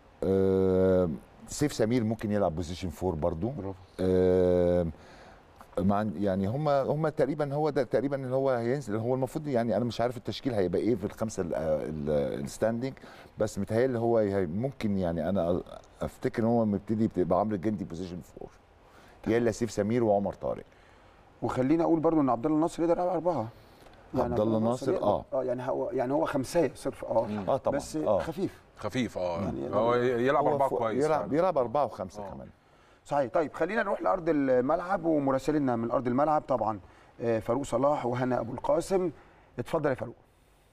[SPEAKER 3] آه سيف سمير ممكن يلعب بوزيشن فور برضو
[SPEAKER 1] برافو
[SPEAKER 3] آه مع يعني هم هم تقريبا هو ده تقريبا اللي هو هينزل هو المفروض يعني انا مش عارف التشكيل هيبقى ايه في الخمسه ال- ال- الستاندنج بس متهيألي هو هي- ممكن يعني انا افتكر ان هو مبتدي بتبقى عمرو الجندي بوزيشن فور يا الا سيف سمير وعمر طارق
[SPEAKER 1] وخليني اقول برضو ان عبد الله الناصر يقدر يلعب اربعه
[SPEAKER 3] عبد الله ناصر،
[SPEAKER 1] يقدر-
[SPEAKER 3] آه.
[SPEAKER 1] اه يعني هو يعني هو خمسيه صرف اه
[SPEAKER 3] اه طبعا
[SPEAKER 1] بس
[SPEAKER 3] آه.
[SPEAKER 1] خفيف
[SPEAKER 2] خفيف اه
[SPEAKER 1] يعني
[SPEAKER 2] هو يلعب
[SPEAKER 3] هو
[SPEAKER 2] اربعه
[SPEAKER 3] فوق-
[SPEAKER 2] كويس
[SPEAKER 3] يلعب
[SPEAKER 2] فعلا.
[SPEAKER 3] بيلعب اربعه وخمسه
[SPEAKER 2] آه.
[SPEAKER 3] كمان
[SPEAKER 1] صحيح طيب خلينا نروح لارض الملعب ومراسلنا من ارض الملعب طبعا آه، فاروق صلاح وهنا ابو القاسم اتفضل يا فاروق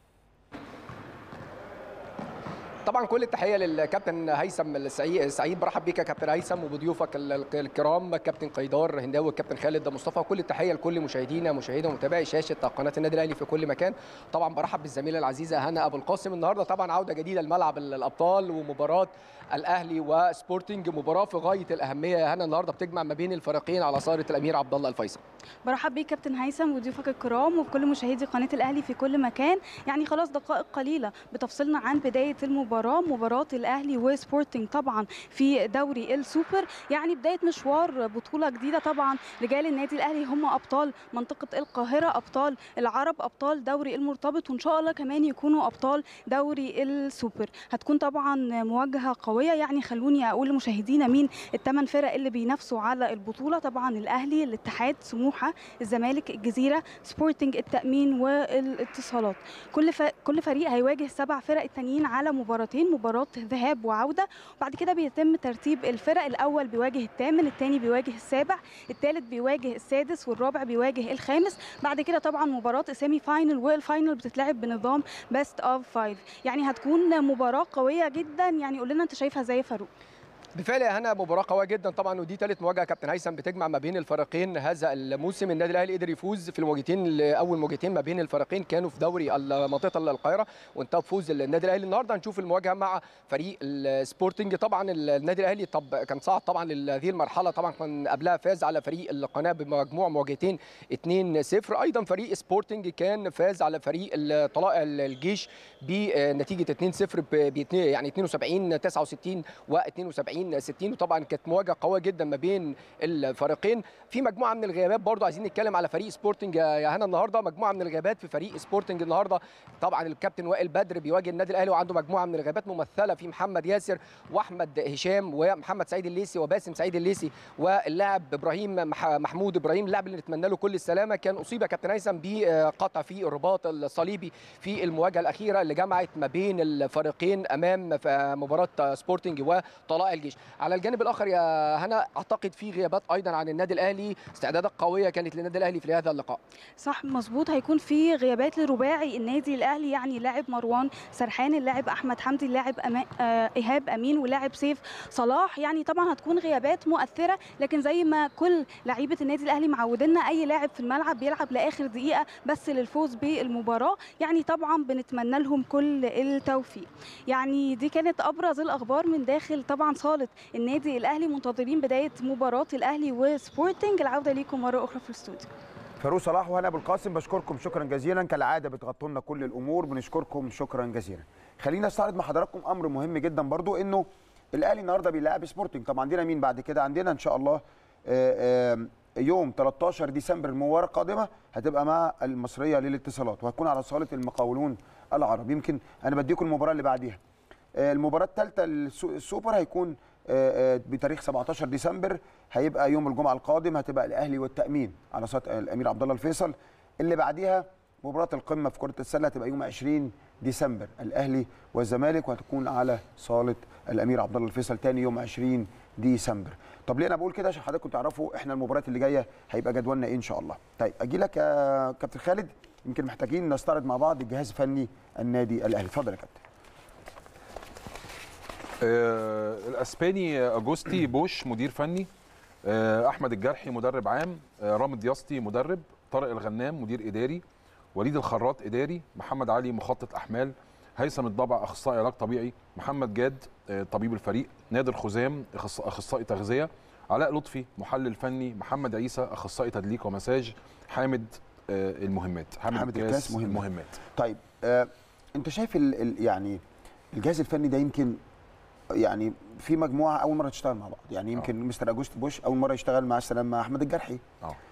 [SPEAKER 4] طبعا كل التحيه للكابتن هيثم السعيد سعيد برحب بيك يا كابتن هيثم وبضيوفك ال- ال- الكرام كابتن قيدار هنداوي والكابتن خالد مصطفى وكل التحيه لكل مشاهدينا مشاهدي ومتابعي شاشه قناه النادي الاهلي في كل مكان طبعا برحب بالزميله العزيزه هنا ابو القاسم النهارده طبعا عوده جديده لملعب ال- الابطال ومباراه الاهلي وسبورتنج مباراه في غايه الاهميه يا هنا النهارده بتجمع ما بين الفريقين على صاله الامير عبد الله الفيصل
[SPEAKER 5] برحب بيك كابتن هيثم وضيوفك الكرام وبكل مشاهدي قناه الاهلي في كل مكان يعني خلاص دقائق قليله بتفصلنا عن بدايه المباراه مباراه الاهلي وسبورتنج طبعا في دوري السوبر يعني بدايه مشوار بطوله جديده طبعا رجال النادي الاهلي هم ابطال منطقه القاهره ابطال العرب ابطال دوري المرتبط وان شاء الله كمان يكونوا ابطال دوري السوبر هتكون طبعا مواجهه قويه يعني خلوني اقول لمشاهدينا مين الثمان فرق اللي بينافسوا على البطوله طبعا الاهلي الاتحاد سموحه الزمالك الجزيره سبورتنج التامين والاتصالات كل ف... كل فريق هيواجه سبع فرق التانيين على مباراتين مباراه ذهاب وعوده وبعد كده بيتم ترتيب الفرق الاول بيواجه الثامن الثاني بيواجه السابع الثالث بيواجه السادس والرابع بيواجه الخامس بعد كده طبعا مباراه سيمي فاينل والفاينل بتتلعب بنظام بيست اوف فايف يعني هتكون مباراه قويه جدا يعني قول لنا انت شايفها ازاي يا فاروق
[SPEAKER 4] بالفعل يا هنا مباراه قويه جدا طبعا ودي ثالث مواجهه كابتن هيثم بتجمع ما بين الفريقين هذا الموسم النادي الاهلي قدر يفوز في المواجهتين اول مواجهتين ما بين الفريقين كانوا في دوري منطقه القاهره وانتهى بفوز النادي الاهلي النهارده هنشوف المواجهه مع فريق السبورتنج طبعا النادي الاهلي طب كان صعد طبعا لهذه المرحله طبعا كان قبلها فاز على فريق القناه بمجموع مواجهتين 2-0 ايضا فريق سبورتنج كان فاز على فريق طلائع الجيش بنتيجه 2-0 ب يعني 72 69 و72 60 وطبعا كانت مواجهه قويه جدا ما بين الفريقين في مجموعه من الغيابات برضو عايزين نتكلم على فريق سبورتنج يا هنا النهارده مجموعه من الغيابات في فريق سبورتنج النهارده طبعا الكابتن وائل بدر بيواجه النادي الاهلي وعنده مجموعه من الغيابات ممثله في محمد ياسر واحمد هشام ومحمد سعيد الليسي وباسم سعيد الليسي واللاعب ابراهيم محمود ابراهيم اللاعب اللي نتمنى له كل السلامه كان اصيب يا كابتن هيثم بقطع في الرباط الصليبي في المواجهه الاخيره اللي جمعت ما بين الفريقين امام مباراه سبورتنج وطلائع الجيش على الجانب الاخر يا هنا اعتقد في غيابات ايضا عن النادي الاهلي استعدادات قويه كانت للنادي الاهلي في هذا اللقاء
[SPEAKER 5] صح مظبوط هيكون في غيابات لرباعي النادي الاهلي يعني لاعب مروان سرحان اللاعب احمد حمدي اللاعب أما... آه ايهاب امين واللاعب سيف صلاح يعني طبعا هتكون غيابات مؤثره لكن زي ما كل لعيبه النادي الاهلي معودنا اي لاعب في الملعب بيلعب لاخر دقيقه بس للفوز بالمباراه يعني طبعا بنتمنى لهم كل التوفيق يعني دي كانت ابرز الاخبار من داخل طبعا صاله النادي الاهلي منتظرين بدايه مباراه الاهلي وسبورتنج العوده ليكم مره اخرى في الاستوديو
[SPEAKER 1] فاروق صلاح وهنا ابو القاسم بشكركم شكرا جزيلا كالعاده بتغطوا لنا كل الامور بنشكركم شكرا جزيلا خلينا نستعرض مع حضراتكم امر مهم جدا برضو انه الاهلي النهارده بيلاعب سبورتنج طب عندنا مين بعد كده عندنا ان شاء الله آآ آآ يوم 13 ديسمبر المباراه القادمه هتبقى مع المصريه للاتصالات وهتكون على صاله المقاولون العرب يمكن انا بديكم المباراه اللي بعديها المباراه الثالثه السوبر هيكون بتاريخ 17 ديسمبر هيبقى يوم الجمعه القادم هتبقى الاهلي والتامين على صاله الامير عبد الله الفيصل اللي بعديها مباراه القمه في كره السله هتبقى يوم 20 ديسمبر الاهلي والزمالك وهتكون على صاله الامير عبد الله الفيصل تاني يوم 20 ديسمبر طب ليه انا بقول كده عشان حضراتكم تعرفوا احنا المباريات اللي جايه هيبقى جدولنا ايه ان شاء الله طيب اجي لك يا كابتن خالد يمكن محتاجين نستعرض مع بعض الجهاز الفني النادي الاهلي اتفضل يا كابتن
[SPEAKER 2] آه الاسباني اجوستي بوش مدير فني آه احمد الجرحي مدرب عام آه رامد ياسطي مدرب طارق الغنام مدير اداري وليد الخراط اداري محمد علي مخطط احمال هيثم الضبع اخصائي علاج طبيعي محمد جاد طبيب الفريق نادر خزام اخصائي تغذيه علاء لطفي محلل فني محمد عيسى اخصائي تدليك ومساج حامد المهمات
[SPEAKER 1] حامد, حامد الكاس مهمات.
[SPEAKER 2] المهمات
[SPEAKER 1] طيب آه انت شايف ال ال يعني الجهاز الفني ده يمكن يعني في مجموعه اول مره تشتغل مع بعض يعني يمكن أوه. مستر اجوست بوش اول مره يشتغل مع السلام مع احمد الجرحي
[SPEAKER 2] اه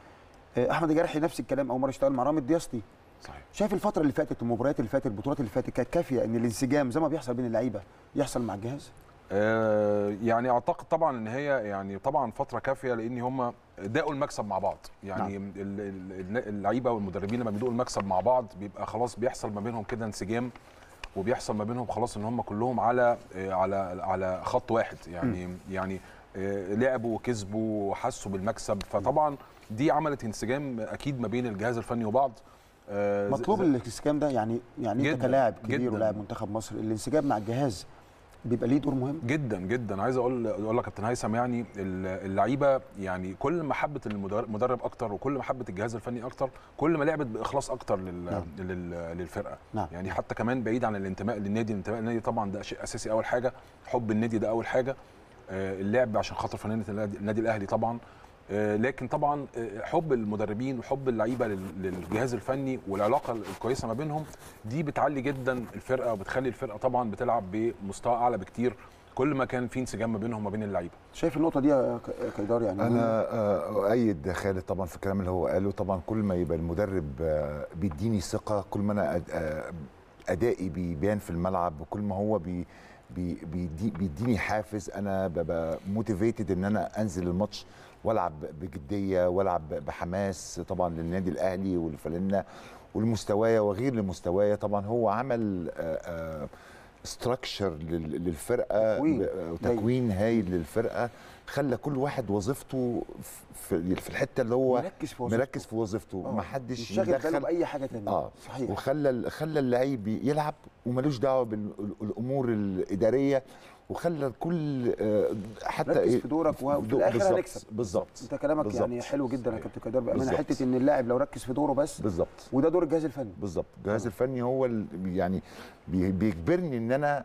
[SPEAKER 1] آه، احمد الجرحي نفس الكلام اول مره اشتغل مع رامي الدياسطي
[SPEAKER 2] صحيح
[SPEAKER 1] شايف الفتره اللي فاتت المباريات اللي فاتت البطولات اللي فاتت كانت كافيه ان الانسجام زي ما بيحصل بين اللعيبه يحصل مع الجهاز
[SPEAKER 2] آه، يعني اعتقد طبعا ان هي يعني طبعا فتره كافيه لان هم داقوا المكسب مع بعض يعني ال- ال- ال- اللعيبه والمدربين لما بيدوقوا المكسب مع بعض بيبقى خلاص بيحصل ما بينهم كده انسجام وبيحصل ما بينهم خلاص ان هم كلهم على آه، على على خط واحد يعني يعني آه، لعبوا وكسبوا وحسوا بالمكسب فطبعا دي عملت انسجام اكيد ما بين الجهاز الفني وبعض آه، ز-
[SPEAKER 1] مطلوب
[SPEAKER 2] ز-
[SPEAKER 1] الانسجام ده يعني يعني انت
[SPEAKER 2] جداً،
[SPEAKER 1] كلاعب كبير
[SPEAKER 2] جداً.
[SPEAKER 1] ولاعب منتخب مصر الانسجام مع الجهاز بيبقى ليه دور مهم
[SPEAKER 2] جدا جدا عايز اقول اقول لك كابتن هيثم يعني ال- اللعيبه يعني كل ما حبت المدرب اكتر وكل ما حبت الجهاز الفني اكتر كل ما لعبت باخلاص اكتر لل
[SPEAKER 1] نعم.
[SPEAKER 2] لل للفرقه
[SPEAKER 1] نعم.
[SPEAKER 2] يعني حتى كمان بعيد عن الانتماء للنادي الانتماء للنادي طبعا ده شيء اساسي اول حاجه حب النادي ده اول حاجه آه، اللعب عشان خاطر فنانه النادي النادي الاهلي طبعا آه، لكن طبعا آه، حب المدربين وحب اللعيبه لل- للجهاز الفني والعلاقه الكويسه ما بينهم دي بتعلي جدا الفرقه وبتخلي الفرقه طبعا بتلعب بمستوى اعلى بكتير كل ما كان في انسجام ما بينهم وما بين اللعيبه
[SPEAKER 1] شايف النقطه دي يا ك- كيدار يعني مهمة؟
[SPEAKER 3] انا آه، اؤيد خالد طبعا في الكلام اللي هو قاله طبعا كل ما يبقى المدرب آه، بيديني ثقه كل ما انا أد- آه، ادائي بيبان في الملعب وكل ما هو بي بي بيدي بيديني حافز انا ببقى موتيفيتد ان انا انزل الماتش والعب بجديه والعب بحماس طبعا للنادي الاهلي والفلنه والمستوايا وغير لمستوايا طبعا هو عمل ستراكشر للفرقه
[SPEAKER 1] تكوين.
[SPEAKER 3] ب- وتكوين هايل للفرقه خلى كل واحد وظيفته في في الحته اللي هو
[SPEAKER 1] مركز في وظيفته.
[SPEAKER 3] مركز في وظيفته
[SPEAKER 1] آه،
[SPEAKER 3] ما حدش
[SPEAKER 1] مش شاغل باله
[SPEAKER 3] يدخل
[SPEAKER 1] باي حاجه ثانيه
[SPEAKER 3] اه
[SPEAKER 1] صحيح
[SPEAKER 3] وخلى خلى اللعيب يلعب وملوش دعوه بالامور الاداريه وخلى الكل آه، حتى
[SPEAKER 1] ركز
[SPEAKER 3] إيه-
[SPEAKER 1] في دورك وفي
[SPEAKER 3] دو-
[SPEAKER 1] الآخر
[SPEAKER 3] بالظبط،
[SPEAKER 1] هنكسب.
[SPEAKER 3] بالظبط
[SPEAKER 1] انت كلامك
[SPEAKER 3] بالظبط.
[SPEAKER 1] يعني حلو جدا يا كابتن كيدار بامانه
[SPEAKER 3] بالظبط.
[SPEAKER 1] حته ان اللاعب لو ركز في دوره بس
[SPEAKER 3] بالظبط
[SPEAKER 1] وده دور الجهاز الفني
[SPEAKER 3] بالظبط الجهاز الفني هو ال- يعني بي- بيجبرني ان انا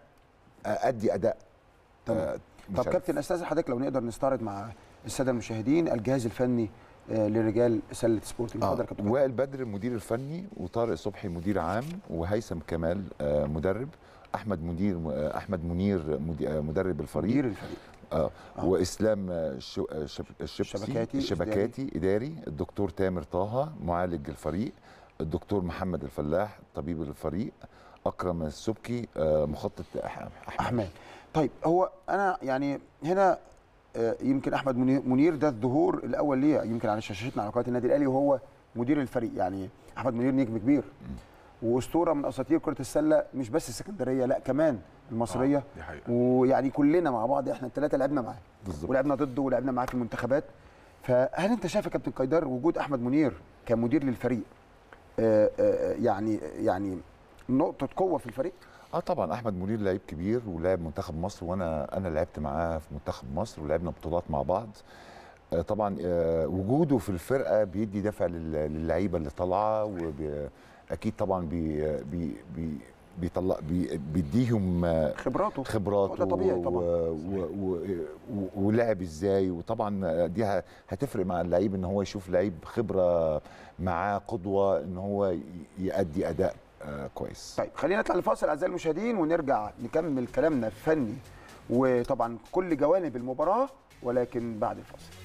[SPEAKER 3] ادي اداء
[SPEAKER 1] تمام.
[SPEAKER 3] آه،
[SPEAKER 1] طب
[SPEAKER 3] مشرف.
[SPEAKER 1] كابتن استاذ حضرتك لو نقدر نستعرض مع الساده المشاهدين الجهاز الفني آه، لرجال سله سبورتنج اتفضل يا
[SPEAKER 3] آه.
[SPEAKER 1] كابتن
[SPEAKER 3] وائل بدر المدير الفني وطارق صبحي مدير عام وهيثم كمال آه، مدرب احمد مدير آه، احمد منير مدي- آه، مدرب الفريق
[SPEAKER 1] مدير الفريق
[SPEAKER 3] آه.
[SPEAKER 1] آه.
[SPEAKER 3] واسلام آه، شو- آه، شب- الشبسي
[SPEAKER 1] شبكاتي،
[SPEAKER 3] الشبكاتي اداري الدكتور تامر طه معالج الفريق الدكتور محمد الفلاح طبيب الفريق اكرم السبكي آه، مخطط أح- احمد
[SPEAKER 1] احمد طيب هو انا يعني هنا آه، يمكن احمد منير- منير ده الظهور الاول ليه يمكن على شاشتنا على قناه النادي الاهلي وهو مدير الفريق يعني احمد منير نجم كبير واسطوره من اساطير كره السله مش بس السكندريه لا كمان المصريه
[SPEAKER 2] آه، دي حقيقة.
[SPEAKER 1] ويعني كلنا مع بعض احنا الثلاثه لعبنا معاه
[SPEAKER 3] بالظبط.
[SPEAKER 1] ولعبنا ضده ولعبنا معاه في المنتخبات فهل انت شايف يا كابتن قيدار وجود احمد منير كمدير للفريق آه، آه، يعني يعني نقطه قوه في الفريق
[SPEAKER 3] اه طبعا احمد منير لعيب كبير ولاعب منتخب مصر وانا انا لعبت معاه في منتخب مصر ولعبنا بطولات مع بعض آه طبعا آه وجوده في الفرقه بيدي دفع لل- للعيبه اللي طالعه واكيد طبعا بي بي بي بيطلع بي بيديهم آه،
[SPEAKER 1] خبراته
[SPEAKER 3] خبرات
[SPEAKER 1] ده طبيعي
[SPEAKER 3] و-
[SPEAKER 1] طبعا
[SPEAKER 3] و- و- و- ولعب ازاي وطبعا دي ه- هتفرق مع اللعيب ان هو يشوف لعيب خبره معاه قدوه ان هو ي- يؤدي اداء آه كويس
[SPEAKER 1] طيب خلينا نطلع لفاصل اعزائي المشاهدين ونرجع نكمل كلامنا الفني وطبعا كل جوانب المباراه ولكن بعد الفاصل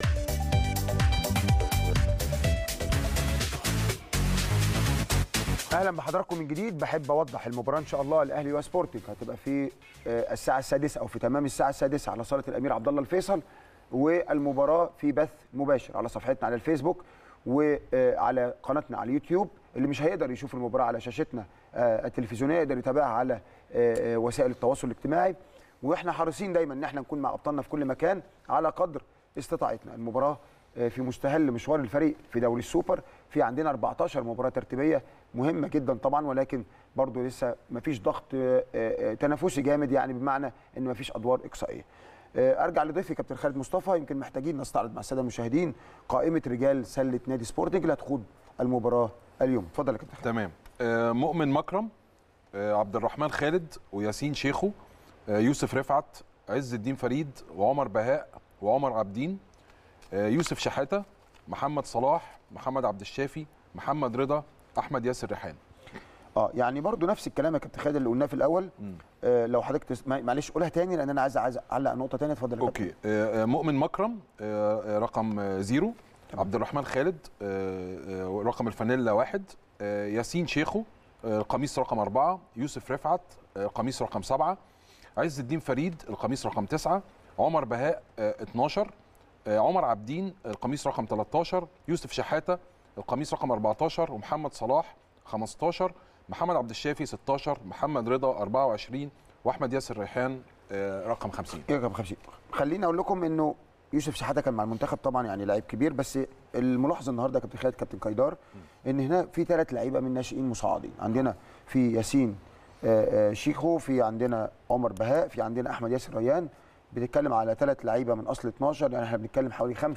[SPEAKER 1] اهلا بحضراتكم من جديد بحب اوضح المباراه ان شاء الله الاهلي وسبورتنج هتبقى في آه، الساعه السادسه او في تمام الساعه السادسه على صاله الامير عبد الله الفيصل والمباراه في بث مباشر على صفحتنا على الفيسبوك وعلى قناتنا على اليوتيوب اللي مش هيقدر يشوف المباراه على شاشتنا آه، التلفزيونيه يقدر يتابعها على آه، آه، وسائل التواصل الاجتماعي واحنا حريصين دايما ان احنا نكون مع ابطالنا في كل مكان على قدر استطاعتنا المباراه آه، في مستهل مشوار الفريق في دوري السوبر في عندنا 14 مباراه ترتيبيه مهمه جدا طبعا ولكن برضو لسه ما فيش ضغط آه، آه، تنافسي جامد يعني بمعنى ان ما فيش ادوار اقصائيه آه، ارجع لضيفي كابتن خالد مصطفى يمكن محتاجين نستعرض مع الساده المشاهدين قائمه رجال سله نادي سبورتنج اللي هتخوض المباراه اليوم اتفضل يا كابتن خالد
[SPEAKER 2] تمام آه، مؤمن مكرم آه، عبد الرحمن خالد وياسين شيخو آه، يوسف رفعت عز الدين فريد وعمر بهاء وعمر عابدين آه، يوسف شحاته محمد صلاح محمد عبد الشافي محمد رضا احمد ياسر ريحان
[SPEAKER 1] اه يعني برضو نفس الكلام يا كابتن خالد اللي قلناه في الاول
[SPEAKER 2] مم.
[SPEAKER 1] آه لو حضرتك تس... ما- معلش قولها تاني لان انا عايز عايز اعلق نقطه تانية اتفضل يا كابتن
[SPEAKER 2] اوكي آه، آه، مؤمن مكرم آه، آه، رقم آه، زيرو عبد الرحمن خالد آه، آه، رقم الفانيلا واحد آه، ياسين شيخو آه، القميص رقم أربعة يوسف رفعت آه، القميص رقم سبعة عز الدين فريد القميص رقم تسعة عمر بهاء آه، 12 آه، عمر عبدين القميص رقم 13 يوسف شحاتة القميص رقم 14 ومحمد صلاح 15 محمد عبد الشافي 16 محمد رضا 24 واحمد ياسر ريحان آه، رقم 50
[SPEAKER 1] ايه رقم 50 خليني اقول لكم انه يوسف شحاته كان مع المنتخب طبعا يعني لاعب كبير بس الملاحظه النهارده كابتن خالد كابتن كايدار ان هنا في ثلاث لعيبه من ناشئين مصاعدين عندنا في ياسين آه، آه، شيخو في عندنا عمر بهاء في عندنا احمد ياسر ريان بنتكلم على ثلاث لعيبه من اصل 12 يعني احنا بنتكلم حوالي 25%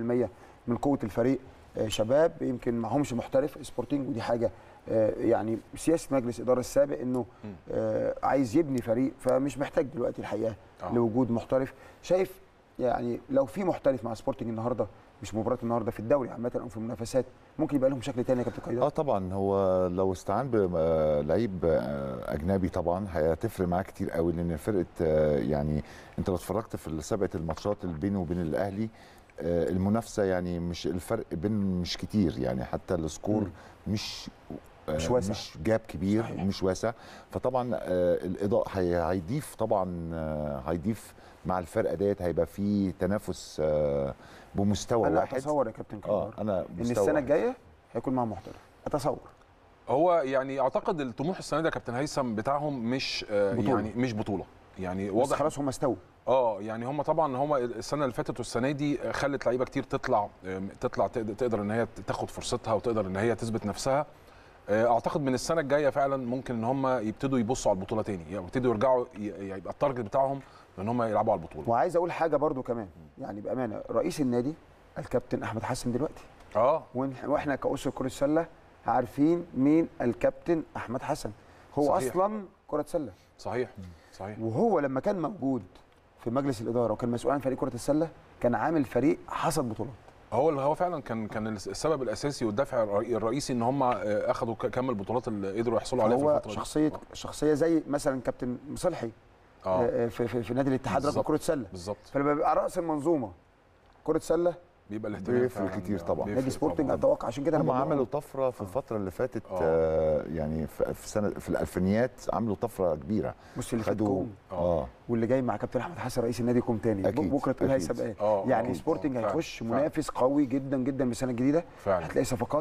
[SPEAKER 1] من قوه الفريق آه، شباب يمكن معهمش محترف سبورتنج ودي حاجه آه، يعني سياسه مجلس الاداره السابق انه آه، عايز يبني فريق فمش محتاج دلوقتي الحقيقه
[SPEAKER 2] آه.
[SPEAKER 1] لوجود محترف شايف يعني لو في محترف مع سبورتنج النهارده مش مباراه النهارده في الدوري عامه او في المنافسات ممكن يبقى لهم شكل تاني يا كابتن
[SPEAKER 3] اه
[SPEAKER 1] قيدار
[SPEAKER 3] طبعا هو لو استعان بلعيب اجنبي طبعا هتفرق معاه كتير قوي لان فرقه آه، يعني انت لو اتفرجت في سابقه الماتشات اللي بينه وبين الاهلي آه، المنافسه يعني مش الفرق بين مش كتير يعني حتى السكور مش آه،
[SPEAKER 1] مش واسع.
[SPEAKER 3] مش جاب كبير
[SPEAKER 1] صحيح.
[SPEAKER 3] صحيح. مش واسع فطبعا آه، الاضاءه هي- هيضيف طبعا آه، هيضيف مع الفرقه ديت هيبقى في تنافس آه، بمستوى
[SPEAKER 1] انا
[SPEAKER 3] واحد
[SPEAKER 1] اتصور يا كابتن
[SPEAKER 3] اه
[SPEAKER 1] قيدار
[SPEAKER 3] انا
[SPEAKER 1] ان
[SPEAKER 3] مستوى
[SPEAKER 1] السنه
[SPEAKER 3] واحد.
[SPEAKER 1] الجايه هيكون معاهم محترف اتصور
[SPEAKER 2] هو يعني اعتقد الطموح السنه دي يا كابتن هيثم بتاعهم مش آه،
[SPEAKER 1] بطولة.
[SPEAKER 2] يعني مش بطوله يعني
[SPEAKER 1] بس
[SPEAKER 2] واضح
[SPEAKER 1] خلاص هم استووا
[SPEAKER 2] اه يعني هم طبعا هم السنه اللي فاتت والسنه دي خلت لعيبه كتير تطلع آم، تطلع تقدر تقدر ان هي تاخد فرصتها وتقدر ان هي تثبت نفسها آه، اعتقد من السنه الجايه فعلا ممكن ان هم يبتدوا يبصوا على البطوله تاني يعني يبتدوا يرجعوا ي- يبقى التارجت بتاعهم ان هم يلعبوا على البطوله
[SPEAKER 1] وعايز اقول حاجه برضو كمان يعني بامانه رئيس النادي الكابتن احمد حسن دلوقتي
[SPEAKER 2] اه
[SPEAKER 1] وإن- واحنا كاسره كره السله عارفين مين الكابتن احمد حسن هو
[SPEAKER 2] صحيح.
[SPEAKER 1] اصلا كره سله
[SPEAKER 2] صحيح صحيح
[SPEAKER 1] وهو لما كان موجود في مجلس الاداره وكان مسؤول عن فريق كره السله كان عامل فريق حصد بطولات
[SPEAKER 2] هو هو فعلا كان كان السبب الاساسي والدافع الرئي- الرئيسي ان هم آه، اخذوا ك- كم البطولات اللي قدروا يحصلوا عليها في
[SPEAKER 1] هو
[SPEAKER 2] الفتره دي.
[SPEAKER 1] شخصيه شخصيه زي مثلا كابتن مصلحي
[SPEAKER 2] اه
[SPEAKER 1] آه، في, في, في نادي الاتحاد رقم
[SPEAKER 2] بالظبط.
[SPEAKER 1] كره سله
[SPEAKER 2] بالظبط
[SPEAKER 1] فلما بيبقى على راس المنظومه كره سله
[SPEAKER 2] بيبقى الاهتمام
[SPEAKER 3] بيفرق
[SPEAKER 2] فعلاً،
[SPEAKER 3] كتير
[SPEAKER 2] آه،
[SPEAKER 3] طبعاً.
[SPEAKER 2] بيفرق
[SPEAKER 1] نادي سبورتنج
[SPEAKER 2] طبعاً.
[SPEAKER 1] اتوقع عشان كده
[SPEAKER 3] هم
[SPEAKER 1] لما
[SPEAKER 3] عملوا طفره في الفتره اللي فاتت
[SPEAKER 2] آه.
[SPEAKER 3] آه يعني في في سنه في الالفينيات عملوا طفره كبيره
[SPEAKER 1] بص اللي فات
[SPEAKER 3] خدوا
[SPEAKER 1] كوم
[SPEAKER 3] اه
[SPEAKER 1] واللي جاي مع كابتن احمد حسن رئيس النادي كوم تاني
[SPEAKER 3] أكيد،
[SPEAKER 1] بكره تقول
[SPEAKER 3] أكيد.
[SPEAKER 1] هيثم ايه
[SPEAKER 2] آه،
[SPEAKER 1] يعني
[SPEAKER 2] آه،
[SPEAKER 1] سبورتنج
[SPEAKER 2] آه، فعلاً،
[SPEAKER 1] هيخش
[SPEAKER 2] فعلاً.
[SPEAKER 1] منافس قوي جدا جدا من السنه الجديده
[SPEAKER 2] فعلا
[SPEAKER 1] هتلاقي صفقات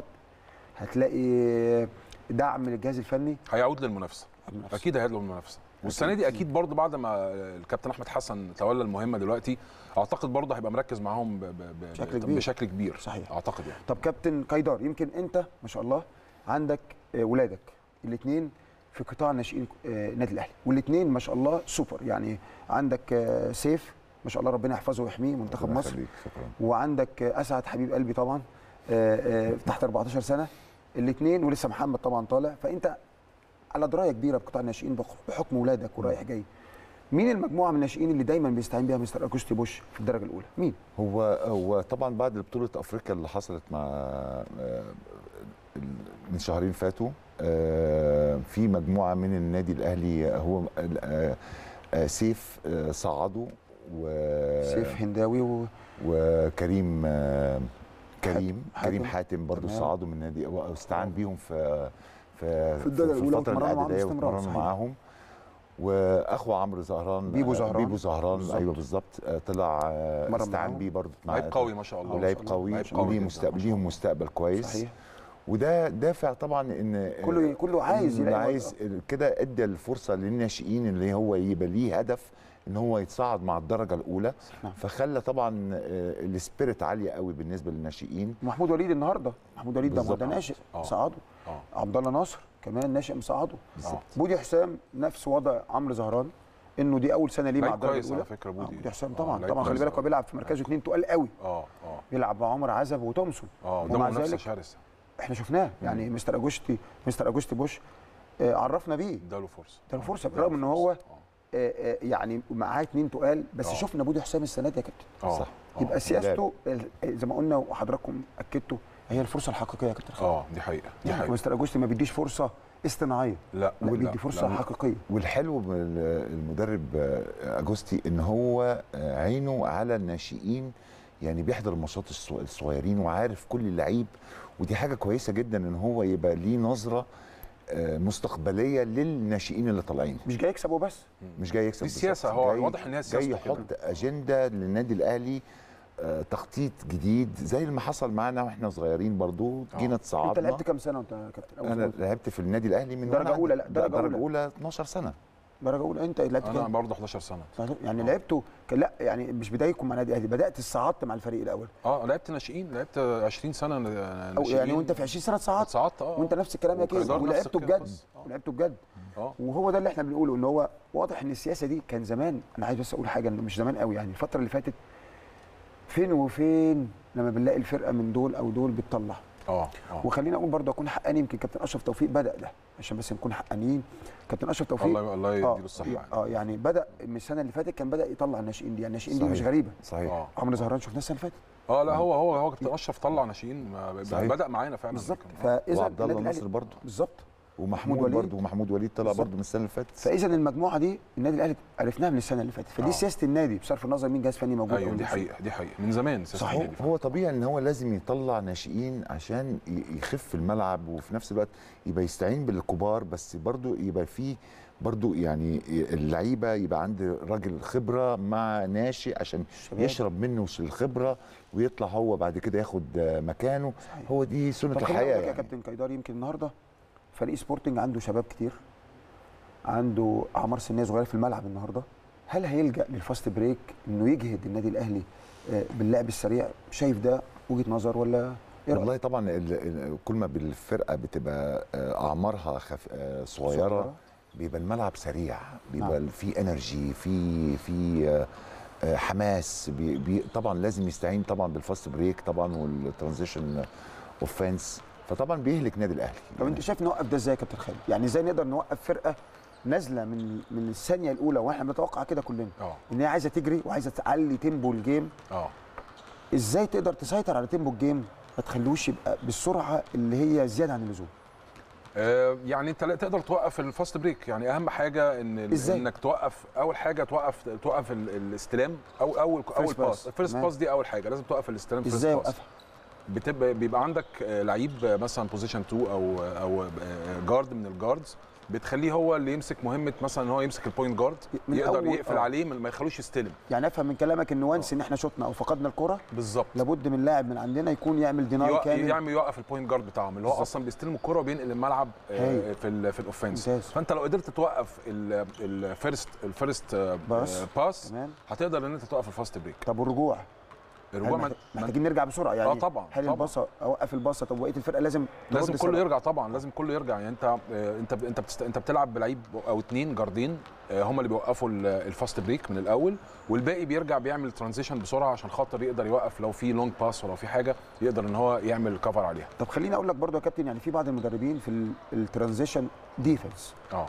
[SPEAKER 1] هتلاقي دعم للجهاز الفني
[SPEAKER 2] هيعود للمنافسه
[SPEAKER 1] المنافسة.
[SPEAKER 2] اكيد هيعود للمنافسه والسنه دي اكيد برضه بعد ما الكابتن احمد حسن تولى المهمه دلوقتي اعتقد برضه هيبقى مركز معاهم ب ب ب
[SPEAKER 1] بشكل كبير.
[SPEAKER 2] بشكل كبير
[SPEAKER 1] صحيح.
[SPEAKER 2] اعتقد يعني
[SPEAKER 1] طب كابتن كايدار يمكن انت ما شاء الله عندك آه، ولادك الاثنين في قطاع ناشئين آه، النادي الاهلي والاثنين ما شاء الله سوبر يعني عندك آه، سيف ما شاء الله ربنا يحفظه ويحميه منتخب
[SPEAKER 3] ربنا
[SPEAKER 1] مصر
[SPEAKER 3] يخليك، شكرا
[SPEAKER 1] وعندك آه، اسعد حبيب قلبي طبعا آه، آه، تحت 14 سنه الاثنين ولسه محمد طبعا طالع فانت على درايه كبيره بقطاع الناشئين بخ- بحكم ولادك ورايح جاي مين المجموعه من الناشئين اللي دايما بيستعين بيها مستر اجوستي بوش في الدرجه الاولى مين
[SPEAKER 3] هو هو طبعا بعد بطوله افريقيا اللي حصلت مع آه، ال- من شهرين فاتوا آه، في مجموعه من النادي الاهلي هو آه، آه، سيف آه، صعده و
[SPEAKER 1] سيف هنداوي و...
[SPEAKER 3] وكريم آه، كريم
[SPEAKER 1] حاتم.
[SPEAKER 3] كريم حاتم برضو
[SPEAKER 1] تمام.
[SPEAKER 3] صعدوا من النادي واستعان بيهم في في
[SPEAKER 1] في الدرجة الأولى
[SPEAKER 3] الفتره
[SPEAKER 1] واتمرنوا معاهم
[SPEAKER 3] الاعداديه
[SPEAKER 1] باستمرار،
[SPEAKER 3] واتمرنوا
[SPEAKER 1] صحيح.
[SPEAKER 3] معاهم واخو عمرو زهران
[SPEAKER 1] بيبو
[SPEAKER 3] آه،
[SPEAKER 1] زهران.
[SPEAKER 3] بيبو زهران
[SPEAKER 1] بالظبط.
[SPEAKER 3] ايوه بالظبط آه، طلع آه،
[SPEAKER 1] اتمرن
[SPEAKER 3] استعان
[SPEAKER 1] معاهم.
[SPEAKER 3] بيه برضو
[SPEAKER 2] لعيب قوي ما شاء الله
[SPEAKER 3] ولعيب
[SPEAKER 1] ما شاء الله.
[SPEAKER 3] قوي
[SPEAKER 2] لعيب قوي
[SPEAKER 3] وليه
[SPEAKER 2] جداً.
[SPEAKER 3] مستقبل ليهم مستقبل كويس
[SPEAKER 1] صحيح
[SPEAKER 3] وده دافع طبعا ان
[SPEAKER 1] كله كله عايز
[SPEAKER 3] اللي
[SPEAKER 1] يلاقي
[SPEAKER 3] عايز كده ادى الفرصه للناشئين اللي هو يبقى ليه هدف ان هو يتصعد مع الدرجه الاولى
[SPEAKER 1] نعم.
[SPEAKER 3] فخلى طبعا آه، السبيريت عاليه قوي بالنسبه للناشئين
[SPEAKER 1] محمود وليد النهارده محمود وليد ده
[SPEAKER 3] بالظبط.
[SPEAKER 1] ده ناشئ
[SPEAKER 2] آه.
[SPEAKER 1] صعده
[SPEAKER 2] اه
[SPEAKER 1] عبد الله ناصر كمان ناشئ مصعده
[SPEAKER 2] بالظبط.
[SPEAKER 1] بودي حسام نفس وضع عمرو زهران انه دي اول سنه ليه مع
[SPEAKER 2] لعيب
[SPEAKER 1] الدرجه
[SPEAKER 2] كويس
[SPEAKER 1] الاولى
[SPEAKER 2] على فكره
[SPEAKER 1] آه،
[SPEAKER 2] بودي
[SPEAKER 1] بودي حسام
[SPEAKER 2] آه،
[SPEAKER 1] طبعا
[SPEAKER 2] لعيب
[SPEAKER 1] طبعا خلي
[SPEAKER 2] كويس
[SPEAKER 1] بالك هو
[SPEAKER 2] أوي.
[SPEAKER 1] بيلعب في مركزه اثنين تقال قوي
[SPEAKER 2] اه اه
[SPEAKER 1] بيلعب مع عمر عزب وتومسون
[SPEAKER 2] اه ده
[SPEAKER 1] ومع
[SPEAKER 2] منافسه
[SPEAKER 1] ذلك
[SPEAKER 2] شرسه
[SPEAKER 1] احنا شفناه يعني مستر اجوستي مستر اجوستي بوش آه، عرفنا بيه
[SPEAKER 2] اداله فرصه
[SPEAKER 1] ده فرصه
[SPEAKER 2] آه،
[SPEAKER 1] بالرغم ان هو
[SPEAKER 2] آه.
[SPEAKER 1] آه، آه، يعني معاه اثنين تقال بس
[SPEAKER 2] آه.
[SPEAKER 1] شفنا بودي حسام السنه دي يا كابتن
[SPEAKER 2] اه
[SPEAKER 3] صح.
[SPEAKER 2] آه.
[SPEAKER 1] يبقى سياسته ال- زي ما قلنا وحضراتكم اكدتوا هي الفرصه الحقيقيه يا كابتن خالد
[SPEAKER 2] اه دي حقيقه دي
[SPEAKER 1] يعني
[SPEAKER 2] حقيقه
[SPEAKER 1] مستر اجوستي ما بيديش فرصه اصطناعيه
[SPEAKER 2] لا
[SPEAKER 1] هو
[SPEAKER 2] لا،
[SPEAKER 1] بيدي فرصه
[SPEAKER 2] لا.
[SPEAKER 1] حقيقيه
[SPEAKER 3] والحلو بالمدرب آه، اجوستي ان هو آه، عينه على الناشئين يعني بيحضر الماتشات الصغ- الصغيرين وعارف كل لعيب ودي حاجه كويسه جدا ان هو يبقى ليه نظره آه، مستقبليه للناشئين اللي طالعين
[SPEAKER 1] مش جاي يكسب وبس
[SPEAKER 3] مش جاي يكسب
[SPEAKER 2] دي سياسة،
[SPEAKER 3] بالظبط.
[SPEAKER 2] هو
[SPEAKER 3] جاي-
[SPEAKER 2] واضح إن هي
[SPEAKER 3] جاي
[SPEAKER 2] سياسته كده.
[SPEAKER 3] يحط اجنده للنادي الاهلي آه، تخطيط جديد زي ما حصل معانا واحنا صغيرين برضو
[SPEAKER 2] آه.
[SPEAKER 3] جينا
[SPEAKER 1] انت
[SPEAKER 3] تصعدنا
[SPEAKER 1] لعبت كام سنه وانت يا كابتن أول
[SPEAKER 3] انا
[SPEAKER 1] سنة؟
[SPEAKER 3] لعبت في النادي الاهلي من
[SPEAKER 1] درجة
[SPEAKER 3] وأنا
[SPEAKER 1] أولى، لا،
[SPEAKER 3] عندي-
[SPEAKER 1] درجة
[SPEAKER 3] درجه
[SPEAKER 1] أولى.
[SPEAKER 3] اولى 12 سنه
[SPEAKER 1] درجه اولى انت لعبت
[SPEAKER 2] انا
[SPEAKER 1] كام
[SPEAKER 2] برضه 11 سنه
[SPEAKER 1] يعني لعبتوا كان- لا يعني مش بدايتكم مع النادي الاهلي بدات الصعدت مع الفريق الاول
[SPEAKER 2] اه لعبت ناشئين لعبت 20 سنه
[SPEAKER 1] أو
[SPEAKER 2] ناشئين
[SPEAKER 1] يعني وانت في 20 سنه صعدت
[SPEAKER 2] صعدت اه
[SPEAKER 1] وانت نفس الكلام يا كيس
[SPEAKER 2] وكايدار نفس
[SPEAKER 1] ولعبتوا
[SPEAKER 2] الكلام.
[SPEAKER 1] بجد
[SPEAKER 2] آه.
[SPEAKER 1] ولعبتوا بجد
[SPEAKER 2] اه
[SPEAKER 1] وهو ده اللي احنا بنقوله ان هو واضح ان السياسه دي كان زمان انا عايز بس اقول حاجه انه مش زمان قوي يعني الفتره اللي فاتت فين وفين لما بنلاقي الفرقه من دول او دول بتطلع
[SPEAKER 2] اه اه
[SPEAKER 1] وخليني اقول برضه اكون حقاني يمكن كابتن اشرف توفيق بدا ده عشان بس نكون حقانيين كابتن اشرف توفيق
[SPEAKER 2] الله الله
[SPEAKER 1] اه
[SPEAKER 2] يديله الصحه يعني.
[SPEAKER 1] اه يعني بدا من السنه اللي فاتت كان بدا يطلع الناشئين دي يعني الناشئين دي مش
[SPEAKER 3] صحيح.
[SPEAKER 1] غريبه
[SPEAKER 3] صحيح
[SPEAKER 2] اه
[SPEAKER 1] عمرو زهران شفناه السنه اللي فاتت
[SPEAKER 2] اه لا هو هو هو كابتن اشرف طلع ناشئين ما-
[SPEAKER 3] صحيح.
[SPEAKER 2] بدا معانا فعلا
[SPEAKER 1] بالظبط
[SPEAKER 2] كان- آه.
[SPEAKER 1] فاذا
[SPEAKER 3] وعبد الله
[SPEAKER 1] النادي الأهلي-
[SPEAKER 3] نصر برضو
[SPEAKER 1] بالظبط
[SPEAKER 3] ومحمود
[SPEAKER 1] وليد.
[SPEAKER 3] برضو ومحمود وليد طلع
[SPEAKER 1] بالظبط.
[SPEAKER 3] برضو من السنه اللي فاتت
[SPEAKER 1] فاذا المجموعه دي النادي الاهلي عرفناها من السنه اللي فاتت فدي
[SPEAKER 2] آه.
[SPEAKER 1] سياسه النادي بصرف النظر مين جهاز فني موجود
[SPEAKER 2] ايوه
[SPEAKER 1] أو
[SPEAKER 2] دي
[SPEAKER 1] مين.
[SPEAKER 2] حقيقه دي حقيقه من زمان سياسة
[SPEAKER 1] صحيح.
[SPEAKER 2] النادي فعلا.
[SPEAKER 3] هو طبيعي ان هو لازم يطلع ناشئين عشان ي- يخف الملعب وفي نفس الوقت يبقى يستعين بالكبار بس برضو يبقى فيه برضو يعني اللعيبه يبقى عند راجل خبره مع ناشئ عشان
[SPEAKER 1] الشباب.
[SPEAKER 3] يشرب منه الخبره ويطلع هو بعد كده ياخد مكانه
[SPEAKER 1] صحيح.
[SPEAKER 3] هو دي سنه
[SPEAKER 1] طب خليني
[SPEAKER 3] الحياه
[SPEAKER 1] أقول لك يا
[SPEAKER 3] يعني.
[SPEAKER 1] كابتن كايدار يمكن النهارده فريق سبورتنج عنده شباب كتير عنده اعمار سنيه صغيره في الملعب النهارده هل هيلجا للفاست بريك انه يجهد النادي الاهلي آه، باللعب السريع شايف ده وجهه نظر ولا ايه رأيك؟
[SPEAKER 3] والله طبعا ال- ال- كل ما بالفرقه بتبقى آه، اعمارها خف... آه، صغيره بيبقى الملعب سريع بيبقى
[SPEAKER 1] نعم.
[SPEAKER 3] في انرجي في في آه، آه، حماس بي بي طبعا لازم يستعين طبعا بالفاست بريك طبعا والترانزيشن اوفنس فطبعا بيهلك نادي الاهلي
[SPEAKER 1] طب انت شايف نوقف ده ازاي يا كابتن خالد؟ يعني ازاي نقدر نوقف فرقه نازله من من الثانيه الاولى واحنا بنتوقع كده كلنا
[SPEAKER 2] اه
[SPEAKER 1] ان هي عايزه تجري وعايزه تعلي تيمبو الجيم
[SPEAKER 2] اه
[SPEAKER 1] ازاي تقدر تسيطر على تيمبو الجيم ما تخلوش يبقى بالسرعه اللي هي زياده عن اللزوم
[SPEAKER 2] آه، يعني انت لا تقدر توقف الفاست بريك يعني اهم حاجه ان ال-
[SPEAKER 1] إزاي؟
[SPEAKER 2] انك توقف اول حاجه توقف توقف ال- الاستلام او اول اول
[SPEAKER 1] First
[SPEAKER 2] باس
[SPEAKER 1] pass.
[SPEAKER 2] الفيرست
[SPEAKER 1] تمام.
[SPEAKER 2] باس دي اول حاجه لازم توقف الاستلام first
[SPEAKER 1] ازاي
[SPEAKER 2] pass.
[SPEAKER 1] اوقفها؟
[SPEAKER 2] بتبقى بيبقى عندك آه، لعيب آه، مثلا بوزيشن 2 او او جارد من الجاردز بتخليه هو اللي يمسك مهمه مثلا ان هو يمسك البوينت جارد
[SPEAKER 1] من
[SPEAKER 2] يقدر
[SPEAKER 1] أول-
[SPEAKER 2] يقفل
[SPEAKER 1] آه.
[SPEAKER 2] عليه ما ما يخلوش يستلم
[SPEAKER 1] يعني افهم من كلامك ان وانس ان احنا شطنا او فقدنا الكره
[SPEAKER 2] بالظبط
[SPEAKER 1] لابد من لاعب من عندنا يكون يعمل ديناي
[SPEAKER 2] يوق-
[SPEAKER 1] كامل
[SPEAKER 2] يعمل يوقف البوينت جارد بتاعهم اللي هو
[SPEAKER 1] بالظبط.
[SPEAKER 2] اصلا بيستلم الكره وبينقل الملعب آه،
[SPEAKER 1] هايل.
[SPEAKER 2] في ال في الاوفنس
[SPEAKER 1] ممتاز
[SPEAKER 2] فانت لو قدرت توقف الفيرست الفيرست
[SPEAKER 1] باس.
[SPEAKER 2] باس
[SPEAKER 1] تمام
[SPEAKER 2] هتقدر ان انت توقف الفاست بريك
[SPEAKER 1] طب والرجوع
[SPEAKER 2] الرجوع
[SPEAKER 1] هل
[SPEAKER 2] ما-
[SPEAKER 1] محت-
[SPEAKER 2] ما-
[SPEAKER 1] محتاجين نرجع بسرعه يعني
[SPEAKER 2] اه طبعا
[SPEAKER 1] هل
[SPEAKER 2] طبعا.
[SPEAKER 1] الباصه اوقف الباصه طب بقيه الفرقه لازم
[SPEAKER 2] لازم
[SPEAKER 1] ترد
[SPEAKER 2] كله
[SPEAKER 1] سرعة.
[SPEAKER 2] يرجع طبعا لازم كله يرجع يعني انت آه، انت انت بتست... انت بتلعب بلعيب او اتنين جاردين آه، هم اللي بيوقفوا ال- الفاست بريك من الاول والباقي بيرجع بيعمل ترانزيشن بسرعه عشان خاطر يقدر يوقف لو في لونج باس ولو في حاجه يقدر ان هو يعمل كفر عليها
[SPEAKER 1] طب خليني اقول لك برضو يا كابتن يعني في بعض المدربين في ال- الترانزيشن ديفنس
[SPEAKER 2] اه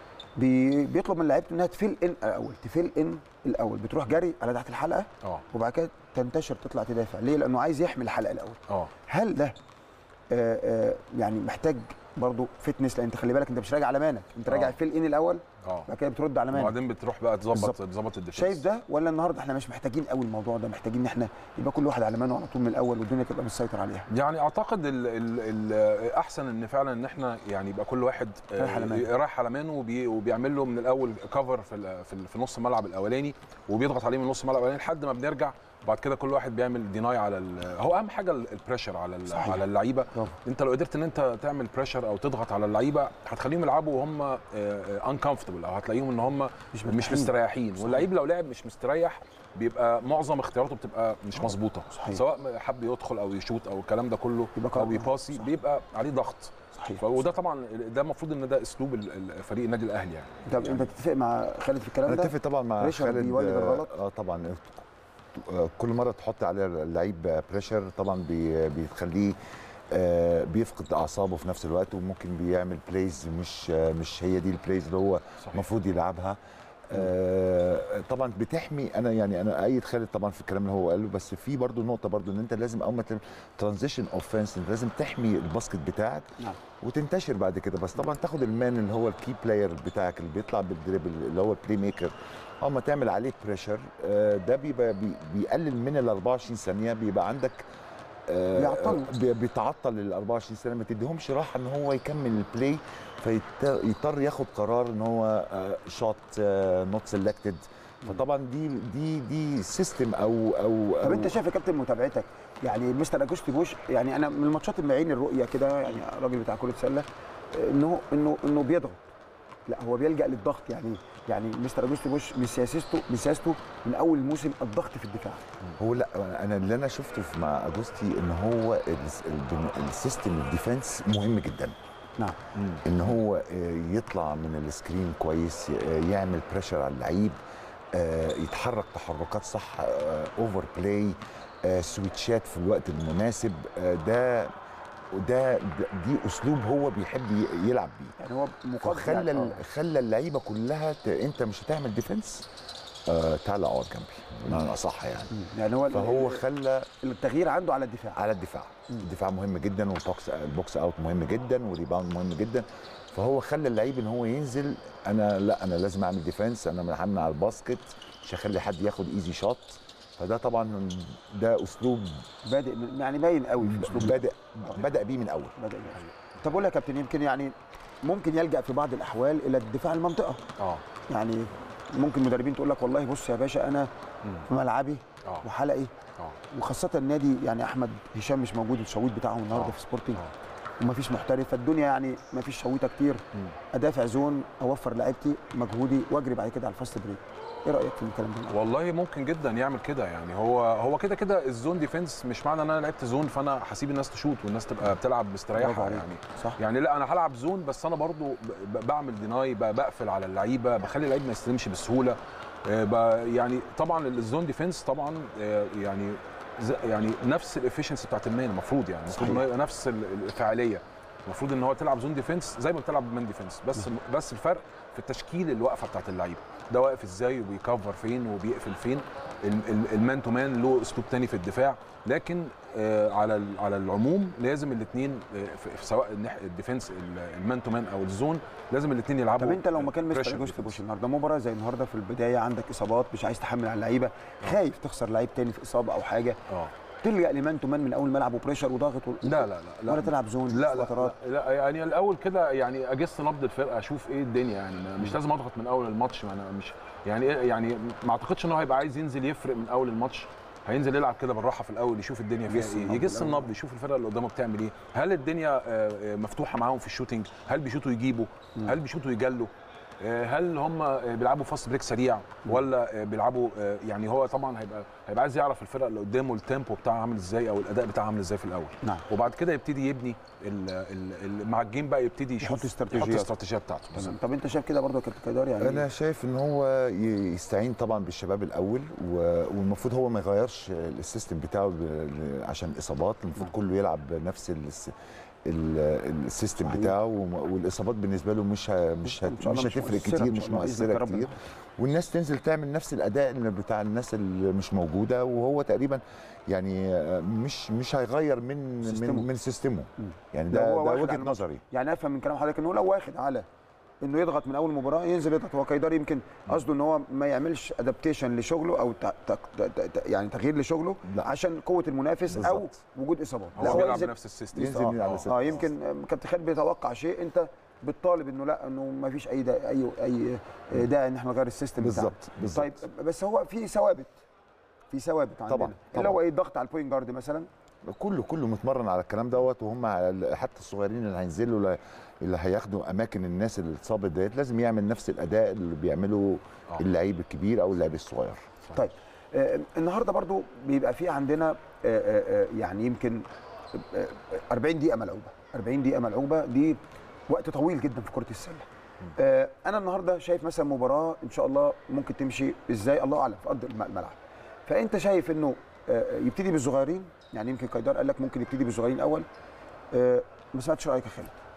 [SPEAKER 1] بي بيطلب من لعيبته انها تفيل ان الاول تفيل ان الاول بتروح جري على تحت الحلقه
[SPEAKER 2] اه
[SPEAKER 1] وبعد كده تنتشر تطلع تدافع ليه لانه عايز يحمي الحلقه الاول
[SPEAKER 2] اه
[SPEAKER 1] هل ده آه آه يعني محتاج برضو فتنس لان انت خلي بالك انت مش راجع على مانك انت راجع
[SPEAKER 2] آه.
[SPEAKER 1] فيل ان الاول
[SPEAKER 2] اه
[SPEAKER 1] بعد كده بترد على مانك
[SPEAKER 2] وبعدين بتروح بقى تظبط
[SPEAKER 1] بالظبط.
[SPEAKER 2] تظبط الديفنس
[SPEAKER 1] شايف ده ولا النهارده احنا مش محتاجين قوي الموضوع ده محتاجين ان احنا يبقى كل واحد على مانه على طول من الاول والدنيا تبقى مسيطر عليها
[SPEAKER 2] يعني اعتقد ال ال ال احسن ان فعلا ان احنا يعني يبقى كل واحد آه،
[SPEAKER 1] رايح على مانه.
[SPEAKER 2] رايح على مانه وبي وبيعمل له من الاول كفر في ال- في, ال- في نص الملعب الاولاني وبيضغط عليه من نص الملعب الاولاني لحد ما بنرجع وبعد كده كل واحد بيعمل ديناي على ال- هو اهم حاجه ال- البريشر على ال-
[SPEAKER 1] صحيح.
[SPEAKER 2] على اللعيبه
[SPEAKER 1] برافو.
[SPEAKER 2] انت لو قدرت ان انت تعمل بريشر او تضغط على اللعيبه هتخليهم يلعبوا وهم انكمفتبل او هتلاقيهم ان هم
[SPEAKER 1] مش
[SPEAKER 2] مش,
[SPEAKER 1] مرتاحين.
[SPEAKER 2] مش مستريحين
[SPEAKER 1] صحيح.
[SPEAKER 2] واللعيب لو لعب مش مستريح بيبقى معظم اختياراته بتبقى مش مظبوطه
[SPEAKER 1] صحيح.
[SPEAKER 2] سواء حب يدخل او يشوت او الكلام ده كله
[SPEAKER 1] يبقى
[SPEAKER 2] او
[SPEAKER 1] قوي.
[SPEAKER 2] بيباسي
[SPEAKER 1] صح.
[SPEAKER 2] بيبقى عليه ضغط
[SPEAKER 1] صحيح
[SPEAKER 2] ف- وده طبعا ده المفروض ان ده اسلوب ال- ال- فريق النادي الاهلي يعني
[SPEAKER 1] طب انت تتفق مع خالد في الكلام
[SPEAKER 3] انا
[SPEAKER 1] ده
[SPEAKER 3] اتفق طبعا مع
[SPEAKER 1] بريشر
[SPEAKER 3] خالد
[SPEAKER 1] بيولد
[SPEAKER 3] آه،
[SPEAKER 1] الغلط؟
[SPEAKER 3] اه طبعا آه، كل مره تحط على اللعيب بريشر طبعا بي- بتخليه آه، بيفقد اعصابه في نفس الوقت وممكن بيعمل بلايز مش آه، مش هي دي البلايز اللي هو
[SPEAKER 2] صحيح.
[SPEAKER 3] المفروض يلعبها آه طبعا بتحمي انا يعني انا ايد خالد طبعا في الكلام اللي هو قاله بس في برضو نقطه برضو ان انت لازم اول ما ترانزيشن اوفنس انت لازم تحمي الباسكت بتاعك
[SPEAKER 1] نعم.
[SPEAKER 3] وتنتشر بعد كده بس طبعا تاخد المان اللي هو الكي بلاير بتاعك اللي بيطلع بالدريبل اللي هو البلاي ميكر اول ما تعمل عليه بريشر ده بيبقى بي بيقلل من ال 24 ثانيه بيبقى عندك آه،
[SPEAKER 1] بيعطله.
[SPEAKER 3] بي- بيتعطل ال 24 ثانيه ما تديهمش راحه ان هو يكمل البلاي فيضطر ياخد قرار ان هو شوت نوت سيلكتد فطبعا دي دي دي سيستم او او
[SPEAKER 1] طب
[SPEAKER 3] أو
[SPEAKER 1] انت شايف يا كابتن متابعتك يعني مستر اجوستي بوش يعني انا من الماتشات اللي عين الرؤيه كده يعني الراجل بتاع كره سله انه انه انه بيضغط لا هو بيلجا للضغط يعني يعني مستر اجوستي بوش من سياسته من سياسته من اول الموسم الضغط في الدفاع
[SPEAKER 3] هو لا انا اللي انا شفته في- مع اجوستي ان هو الس- البن- السيستم الديفense مهم جدا
[SPEAKER 1] نعم
[SPEAKER 3] ان هو آه، يطلع من السكرين كويس آه، يعمل بريشر على اللعيب آه، يتحرك تحركات صح اوفر بلاي سويتشات في الوقت المناسب آه، ده وده ده- دي اسلوب هو بيحب ي- يلعب بيه
[SPEAKER 1] يعني هو مقدر
[SPEAKER 3] فخلى
[SPEAKER 1] يعني
[SPEAKER 3] ال-
[SPEAKER 1] آه.
[SPEAKER 3] خلى اللعيبه كلها ت... انت مش هتعمل ديفنس آه تعالى اقعد جنبي بمعنى اصح يعني
[SPEAKER 1] يعني هو
[SPEAKER 3] فهو
[SPEAKER 1] ال-
[SPEAKER 3] خلى
[SPEAKER 1] التغيير عنده على الدفاع
[SPEAKER 3] على الدفاع الدفاع مهم جدا والبوكس البوكس اوت مهم جدا والريباوند مهم جدا فهو خلى اللعيب ان هو ينزل انا لا انا لازم اعمل ديفenس انا همنع الباسكت مش هخلي حد ياخد ايزي شوت فده طبعا ده اسلوب
[SPEAKER 1] بادئ من- يعني باين قوي في اسلوب
[SPEAKER 3] بادئ بدا بيه من اول
[SPEAKER 1] بادئ بيه. طب اقول لك يا كابتن يمكن يعني ممكن يلجا في بعض الاحوال الى الدفاع المنطقه
[SPEAKER 2] اه
[SPEAKER 1] يعني ممكن مدربين تقول لك والله بص يا باشا انا في ملعبي
[SPEAKER 2] اه
[SPEAKER 1] وحلقي
[SPEAKER 2] اه
[SPEAKER 1] وخاصه النادي يعني احمد هشام مش موجود الشويت بتاعهم النهارده
[SPEAKER 2] آه.
[SPEAKER 1] في سبورتنج
[SPEAKER 2] آه.
[SPEAKER 1] ومفيش محترف فالدنيا يعني مفيش شويته كتير
[SPEAKER 2] مم.
[SPEAKER 1] ادافع زون اوفر لعيبتي مجهودي واجري بعد كده على الفاست بريك ايه رايك في الكلام ده
[SPEAKER 2] والله ممكن جدا يعمل كده يعني هو هو كده كده الزون ديفenس مش معنى ان انا لعبت زون فانا هسيب الناس تشوت والناس تبقى بتلعب
[SPEAKER 1] برافو
[SPEAKER 2] مستريحه
[SPEAKER 1] عليك.
[SPEAKER 2] يعني
[SPEAKER 1] صح
[SPEAKER 2] يعني لا انا هلعب زون بس انا برضو ب- ب- بعمل ديناي ب- بقفل على اللعيبه بخلي اللعيب ما يستلمش بسهوله آه، ب- يعني طبعا الزون ديفenس طبعا آه، يعني ز- يعني نفس الافشنسي بتاعت المان المفروض يعني المفروض
[SPEAKER 1] صحيح.
[SPEAKER 2] ان هو يبقى نفس ال- الفاعليه المفروض ان هو تلعب زون ديفنس زي ما بتلعب مان ديفنس بس بس الفرق في التشكيل الوقفه بتاعت اللعيبه ده واقف ازاي وبيكفر فين وبيقفل فين ال- ال- المان تو مان له اسلوب تاني في الدفاع لكن آه، على ال- على العموم لازم الاثنين في سواء النح- الديفنس ال- المان تو مان او الزون لازم الاثنين يلعبوا
[SPEAKER 1] طب انت لو مكان مستر
[SPEAKER 2] pressure
[SPEAKER 1] اجوست
[SPEAKER 2] defense.
[SPEAKER 1] بوش النهارده مباراه زي النهارده في البدايه عندك اصابات مش عايز تحمل على اللعيبه خايف تخسر لعيب تاني في اصابه او حاجه
[SPEAKER 2] اه
[SPEAKER 1] تلجا لمان تو مان من اول ملعب وبريشر وضغط و...
[SPEAKER 2] لا لا لا لا
[SPEAKER 1] ولا تلعب زون
[SPEAKER 2] لا لا,
[SPEAKER 1] فترات
[SPEAKER 2] لا لا يعني الاول كده يعني اجس نبض الفرقه اشوف ايه الدنيا يعني ما- مش لازم اضغط من اول الماتش ما انا مش يعني إيه يعني ما اعتقدش ان هو هيبقى عايز ينزل يفرق من اول الماتش هينزل يلعب كده بالراحه في الاول يشوف الدنيا
[SPEAKER 1] يجس
[SPEAKER 2] فيها
[SPEAKER 1] النبض
[SPEAKER 2] ايه يجس
[SPEAKER 1] الأول.
[SPEAKER 2] النبض يشوف الفرقه اللي قدامه بتعمل ايه هل الدنيا آه، آه، مفتوحه معاهم في الشوتينج هل بيشوطوا يجيبوا هل بيشوطوا يجلوا آه، هل هم آه، بيلعبوا فاست بريك سريع ولا آه، بيلعبوا آه، يعني هو طبعا هيبقى هيبقى عايز يعرف الفرقه اللي قدامه التيمبو بتاعها عامل ازاي او الاداء بتاعها عامل ازاي في الاول
[SPEAKER 1] نعم
[SPEAKER 2] وبعد كده يبتدي يبني ال ال ال مع الجيم بقى يبتدي يشوف
[SPEAKER 1] يحط استراتيجيات.
[SPEAKER 2] يحط الاستراتيجيه بتاعته
[SPEAKER 1] تمام طب انت شايف كده برضه يا كابتن كيدار يعني
[SPEAKER 3] انا شايف ان هو ي- يستعين طبعا بالشباب الاول و- والمفروض هو ما يغيرش السيستم بتاعه ب- ل- عشان الاصابات المفروض
[SPEAKER 1] نعم.
[SPEAKER 3] كله يلعب نفس الس- ال- السيستم
[SPEAKER 1] صحيح.
[SPEAKER 3] بتاعه وم- والاصابات بالنسبه له مش ه- مش
[SPEAKER 1] إن
[SPEAKER 3] هت-
[SPEAKER 1] شاء الله
[SPEAKER 3] مش هتفرق
[SPEAKER 1] مؤثرة
[SPEAKER 3] كتير
[SPEAKER 1] إن
[SPEAKER 3] مش
[SPEAKER 1] شاء الله بإذن
[SPEAKER 3] مؤثره
[SPEAKER 1] ربنا.
[SPEAKER 3] كتير والناس تنزل تعمل نفس الاداء اللي بتاع الناس اللي مش موجوده وهو تقريبا يعني آه، مش مش هيغير من
[SPEAKER 1] سيستمه.
[SPEAKER 3] من من سيستمه
[SPEAKER 1] مم.
[SPEAKER 3] يعني
[SPEAKER 1] لو
[SPEAKER 3] ده
[SPEAKER 1] هو
[SPEAKER 3] ده
[SPEAKER 1] واخد
[SPEAKER 3] وجهه
[SPEAKER 1] على
[SPEAKER 3] نظري
[SPEAKER 1] يعني افهم من كلام حضرتك انه لو واخد على انه يضغط من اول مباراه ينزل يضغط هو كيدار يمكن قصده ان هو ما يعملش ادابتيشن لشغله او ت... ت... ت... ت... يعني تغيير لشغله
[SPEAKER 3] لا.
[SPEAKER 1] عشان قوه المنافس او
[SPEAKER 3] بالظبط.
[SPEAKER 1] وجود اصابات
[SPEAKER 2] هو بيلعب
[SPEAKER 1] ينزل
[SPEAKER 2] بنفس السيستم
[SPEAKER 3] ينزل
[SPEAKER 1] آه،
[SPEAKER 3] يلعب
[SPEAKER 2] آه.
[SPEAKER 3] السيستم.
[SPEAKER 1] اه يمكن آه، كابتن خالد بيتوقع شيء انت بتطالب انه لا انه ما فيش اي دا اي اي داعي ان احنا نغير السيستم بتاعنا
[SPEAKER 3] بالظبط بالظبط
[SPEAKER 1] طيب بس هو في ثوابت في ثوابت عندنا
[SPEAKER 3] طبعاً،
[SPEAKER 1] اللي هو
[SPEAKER 3] طبعاً.
[SPEAKER 1] ايه الضغط على البوينت جارد مثلا
[SPEAKER 3] كله كله متمرن على الكلام دوت وهم على ال- حتى الصغيرين اللي هينزلوا اللي- اللي هياخدوا اماكن الناس اللي اتصابت ديت لازم يعمل نفس الاداء اللي بيعمله
[SPEAKER 2] آه.
[SPEAKER 3] اللعيب الكبير او اللعيب الصغير
[SPEAKER 1] طيب آه النهارده برضو بيبقى في عندنا آه آه آه، يعني يمكن آه، آه، 40 دقيقه ملعوبه 40 دقيقه ملعوبه دي وقت طويل جدا في كره السله آه انا النهارده شايف مثلا مباراه ان شاء الله ممكن تمشي ازاي الله اعلم في ارض الم- الملعب فانت شايف انه آه يبتدي بالصغيرين يعني يمكن كيدار قال لك ممكن يبتدي بالصغيرين اول آه ما سمعتش رايك يا خالد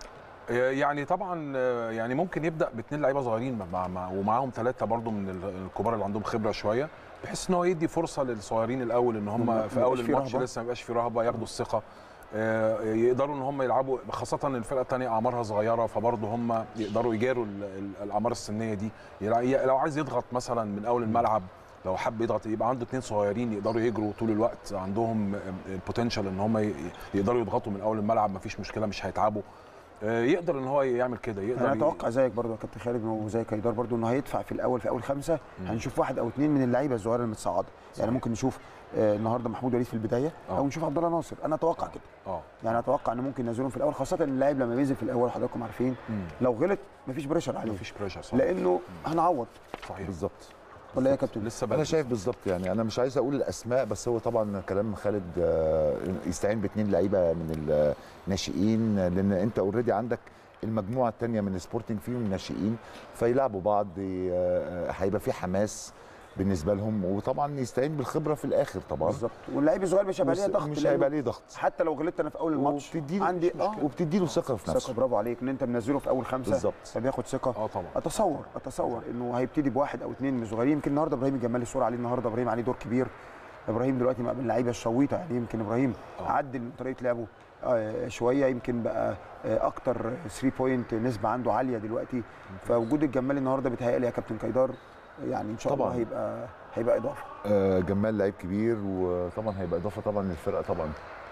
[SPEAKER 2] يعني طبعا آه، يعني ممكن يبدا باثنين لعيبه صغيرين مع مع ومعاهم ثلاثه برضو من ال- الكبار اللي عندهم خبره شويه بحيث ان هو يدي فرصه للصغيرين الاول ان
[SPEAKER 1] ما-
[SPEAKER 2] هم
[SPEAKER 1] ما
[SPEAKER 2] في اول
[SPEAKER 1] يبقاش فيه
[SPEAKER 2] الماتش
[SPEAKER 1] رهبة.
[SPEAKER 2] لسه ما يبقاش في رهبه ياخدوا الثقه آه، يقدروا ان هم يلعبوا خاصه إن الفرقه الثانيه اعمارها صغيره فبرضه هم يقدروا يجاروا ال- ال- الاعمار السنيه دي يلع- لو عايز يضغط مثلا من اول الملعب لو حب يضغط يبقى عنده اثنين صغيرين يقدروا يجروا طول الوقت عندهم البوتنشال ان هم ي- يقدروا يضغطوا من اول الملعب مفيش مشكله مش هيتعبوا آه، يقدر ان هو يعمل كده يقدر
[SPEAKER 1] انا
[SPEAKER 2] ي-
[SPEAKER 1] اتوقع زيك برضو يا كابتن خالد وزي كايدار برضو انه هيدفع في الاول في اول خمسه هنشوف واحد او اثنين من اللعيبه الصغيره المتصاعده يعني
[SPEAKER 2] صحيح.
[SPEAKER 1] ممكن نشوف آه، النهارده محمود وليد في البدايه
[SPEAKER 2] آه.
[SPEAKER 1] او نشوف عبد الله ناصر انا اتوقع كده
[SPEAKER 2] اه
[SPEAKER 1] يعني اتوقع ان ممكن ينزلهم في الاول خاصه ان اللاعب لما بينزل في الاول حضراتكم عارفين لو غلط مفيش بريشر عليه
[SPEAKER 2] مفيش بريشر صح
[SPEAKER 1] لانه هنعوض
[SPEAKER 2] صحيح
[SPEAKER 3] بالظبط
[SPEAKER 1] ولا ايه يا كابتن
[SPEAKER 2] لسه
[SPEAKER 3] انا
[SPEAKER 2] بدري.
[SPEAKER 3] شايف بالظبط يعني انا مش عايز اقول الاسماء بس هو طبعا كلام خالد آه، يستعين باثنين لعيبه من الناشئين لان انت اوريدي عندك المجموعه الثانيه من السبورتنج فيهم ناشئين فيلعبوا بعض آه، هيبقى في حماس بالنسبه لهم وطبعا يستعين بالخبره في الاخر طبعا
[SPEAKER 1] بالظبط واللعيب الصغير مش هيبقى ليه ضغط
[SPEAKER 3] مش
[SPEAKER 1] لأنه
[SPEAKER 3] هيبقى ليه ضغط
[SPEAKER 1] حتى لو غلطت انا في اول الماتش
[SPEAKER 3] وبتديله
[SPEAKER 1] عندي اه
[SPEAKER 3] وبتديله ثقه في
[SPEAKER 1] ثقه
[SPEAKER 3] نفسه
[SPEAKER 1] برافو عليك ان انت منزله في اول خمسه
[SPEAKER 3] بالظبط.
[SPEAKER 1] فبياخد ثقه
[SPEAKER 2] اه طبعا
[SPEAKER 1] اتصور اتصور انه هيبتدي بواحد او اثنين من الصغيرين يمكن النهارده ابراهيم الجمال الصوره عليه النهارده ابراهيم عليه دور كبير ابراهيم دلوقتي بقى من اللعيبه الشويطه يعني يمكن ابراهيم
[SPEAKER 2] آه.
[SPEAKER 1] عدل من طريقه لعبه آه، شويه يمكن بقى آه، اكتر 3 بوينت نسبه عنده عاليه دلوقتي فوجود الجمال النهارده بيتهيألي يا كابتن كايدار يعني ان شاء الله
[SPEAKER 3] طبعاً.
[SPEAKER 1] هيبقى هيبقى اضافه
[SPEAKER 3] آه، جمال لعيب كبير وطبعا هيبقى اضافه طبعا للفرقه طبعا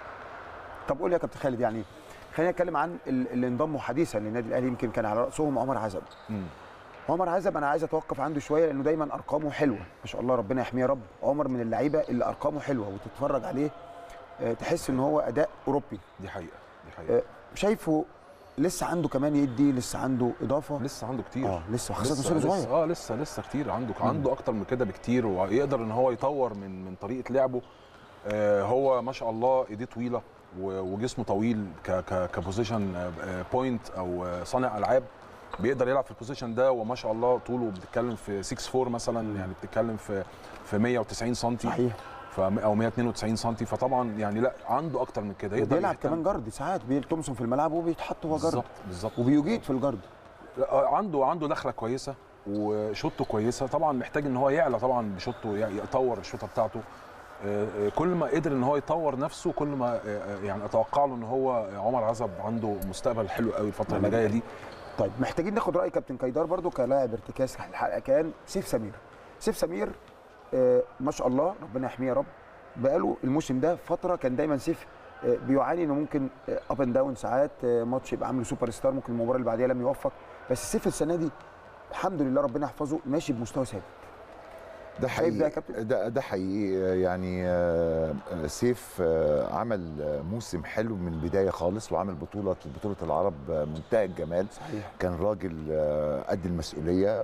[SPEAKER 1] طب قول لي يا كابتن خالد يعني خلينا نتكلم عن ال- اللي انضموا حديثا للنادي الاهلي يمكن كان على راسهم عمر عزب
[SPEAKER 2] مم.
[SPEAKER 1] عمر عزب انا عايز اتوقف عنده شويه لانه دايما ارقامه حلوه ما شاء الله ربنا يحميه يا رب عمر من اللعيبه اللي ارقامه حلوه وتتفرج عليه آه، تحس ان هو اداء اوروبي
[SPEAKER 2] دي حقيقه دي حقيقه
[SPEAKER 1] آه، شايفه لسه عنده كمان يدي لسه عنده اضافه
[SPEAKER 2] لسه عنده كتير
[SPEAKER 1] اه لسه خاصه
[SPEAKER 2] لسه
[SPEAKER 1] سنه صغير
[SPEAKER 2] لسه اه لسه لسه كتير عنده عنده اكتر من كده بكتير ويقدر ان هو يطور من من طريقه لعبه آه هو ما شاء الله ايديه طويله و- وجسمه طويل ك ك كبوزيشن آه، بوينت او آه، صانع العاب بيقدر يلعب في البوزيشن ده وما شاء الله طوله بتتكلم في 6 4 مثلا يعني بتتكلم في في 190 سم
[SPEAKER 1] صحيح
[SPEAKER 2] او 192 سم فطبعا يعني لا عنده اكتر من كده يقدر
[SPEAKER 1] بيلعب
[SPEAKER 2] يهتم.
[SPEAKER 1] كمان جارد ساعات بي- تومسون في الملعب وبيتحط هو جارد
[SPEAKER 2] بالظبط بالظبط
[SPEAKER 1] وبيجيد في الجارد
[SPEAKER 2] لا، عنده عنده دخله كويسه وشوطه كويسه طبعا محتاج ان هو يعلى طبعا بشوطه يعني يطور الشوطه بتاعته آه، آه، كل ما قدر ان هو يطور نفسه كل ما آه، آه، يعني اتوقع له ان هو عمر عزب عنده مستقبل حلو قوي الفتره اللي جايه دي
[SPEAKER 1] طيب محتاجين ناخد راي كابتن كايدار برضو كلاعب ارتكاز الحلقه كان سيف سمير سيف سمير آه ما شاء الله ربنا يحميه يا رب بقاله الموسم ده فتره كان دايما سيف آه بيعاني انه ممكن اب اند داون ساعات آه ماتش يبقى عامله سوبر ستار ممكن المباراه اللي بعديها لم يوفق بس سيف السنه دي الحمد لله ربنا يحفظه ماشي بمستوى ثابت
[SPEAKER 3] ده
[SPEAKER 1] شايف
[SPEAKER 3] حقيقي
[SPEAKER 1] ده يا كابتن؟
[SPEAKER 3] ده ده حقيقي يعني آه، آه، سيف آه، عمل آه، موسم حلو من البدايه خالص وعمل بطوله بطوله العرب آه، منتهى الجمال
[SPEAKER 1] صحيح
[SPEAKER 3] كان راجل آه، قد المسؤوليه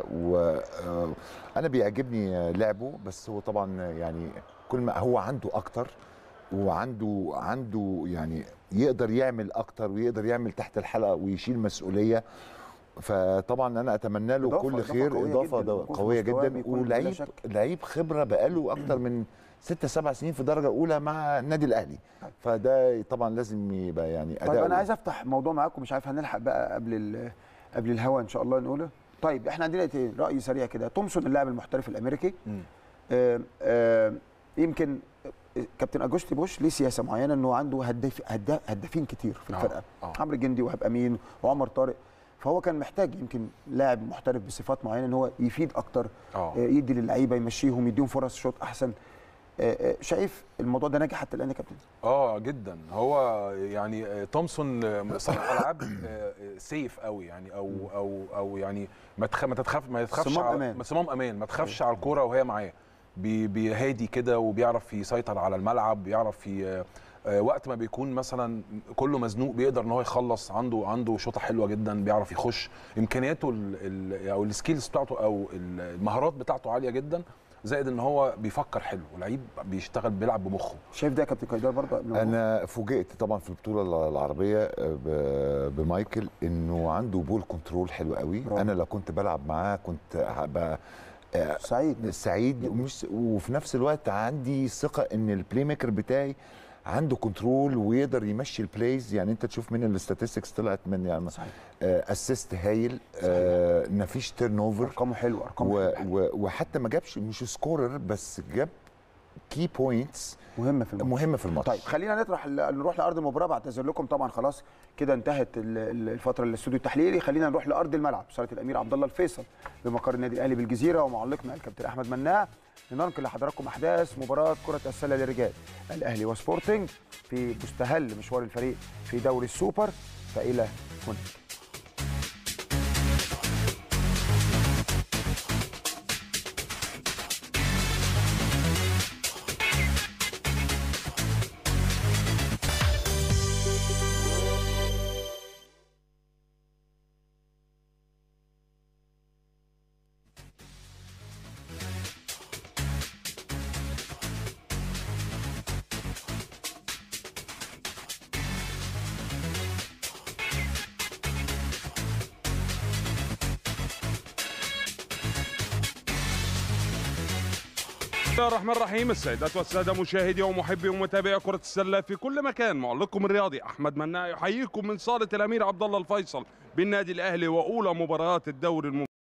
[SPEAKER 3] وانا بيعجبني آه، لعبه بس هو طبعا آه، يعني كل ما هو عنده اكتر وعنده عنده يعني يقدر يعمل اكتر ويقدر يعمل تحت الحلقه ويشيل مسؤوليه فطبعا انا اتمنى له
[SPEAKER 1] إضافة-
[SPEAKER 3] كل
[SPEAKER 1] إضافة
[SPEAKER 3] خير
[SPEAKER 1] قوية
[SPEAKER 3] اضافه
[SPEAKER 1] جداً.
[SPEAKER 3] ده
[SPEAKER 1] يكون في
[SPEAKER 3] قويه
[SPEAKER 1] مستواه
[SPEAKER 3] جدا
[SPEAKER 1] بيكون بلا
[SPEAKER 3] ولعيب
[SPEAKER 1] شك.
[SPEAKER 3] لعيب خبره بقاله اكتر من ست سبع سنين في درجه اولى مع النادي الاهلي فده طبعا لازم يبقى يعني
[SPEAKER 1] طيب
[SPEAKER 3] اداء
[SPEAKER 1] انا عايز افتح موضوع معاكم مش عارف هنلحق بقى قبل ال- قبل الهوا ان شاء الله نقوله طيب احنا عندنا ايه راي سريع كده تومسون اللاعب المحترف الامريكي
[SPEAKER 2] مم.
[SPEAKER 1] آه، آه، يمكن كابتن اجوستي بوش ليه سياسه معينه انه عنده هداف هدا- هدافين كتير في
[SPEAKER 2] آه،
[SPEAKER 1] الفرقه
[SPEAKER 2] آه.
[SPEAKER 1] عمرو الجندي وهاب امين وعمر طارق فهو كان محتاج يمكن لاعب محترف بصفات معينه ان هو يفيد اكتر
[SPEAKER 2] اه
[SPEAKER 1] آه، يدي للعيبه يمشيهم يديهم فرص شوط احسن آه، آه، شايف الموضوع ده ناجح حتى الان يا كابتن
[SPEAKER 2] اه جدا هو يعني آه، تومسون آه، صانع العاب آه، آه، سيف قوي يعني او او او يعني ما تخ... ما تتخاف ما تخافش
[SPEAKER 1] صمام
[SPEAKER 2] على
[SPEAKER 1] أمان.
[SPEAKER 2] صمام امان ما تخافش على الكوره وهي معاه بي- بيهادي كده وبيعرف يسيطر على الملعب بيعرف ي... آه، آه، وقت ما بيكون مثلا كله مزنوق بيقدر ان هو يخلص عنده عنده شوطه حلوه جدا بيعرف يخش امكانياته ال... ال... او السكيلز بتاعته او المهارات بتاعته عاليه جدا زائد ان هو بيفكر حلو لعيب بيشتغل بيلعب بمخه
[SPEAKER 1] شايف ده يا كابتن كايدار برضه قبل ما نروح؟
[SPEAKER 3] انا فوجئت طبعا في البطوله العربيه ب- بمايكل انه عنده بول كنترول حلو قوي
[SPEAKER 1] برافو.
[SPEAKER 3] انا لو كنت بلعب معاه كنت هبقى آه،
[SPEAKER 1] سعيد
[SPEAKER 3] سعيد ومش وفي نفس الوقت عندي ثقه ان البلاي ميكر بتاعي عنده كنترول ويقدر يمشي البلايز يعني انت تشوف من الاستاتستكس طلعت من يعني
[SPEAKER 1] صحيح
[SPEAKER 3] اسيست هايل آه مفيش تيرن اوفر
[SPEAKER 1] ارقامه حلوه ارقامه
[SPEAKER 3] و
[SPEAKER 1] حلوة.
[SPEAKER 3] و وحتى ما جابش مش سكورر بس جاب كي بوينتس
[SPEAKER 1] مهمه في الماتش
[SPEAKER 3] مهمه في الماتش
[SPEAKER 1] طيب خلينا نطرح نروح لارض المباراه بعتذر لكم طبعا خلاص كده انتهت ال- ال- الفتره الاستوديو التحليلي خلينا نروح لارض الملعب صاله الامير عبد الله الفيصل بمقر النادي الاهلي بالجزيره ومعلقنا الكابتن احمد مناع لننقل لحضراتكم احداث مباراه كره السله للرجال الاهلي وسبورتنج في مستهل مشوار الفريق في دوري السوبر فالى هناك
[SPEAKER 6] بسم الله الرحمن الرحيم السيدات والسادة مشاهدي ومحبي ومتابعي كرة السلة في كل مكان معلقكم الرياضي أحمد مناع يحييكم من صالة الأمير عبد الله الفيصل بالنادي الأهلي وأولى مباريات الدوري الم...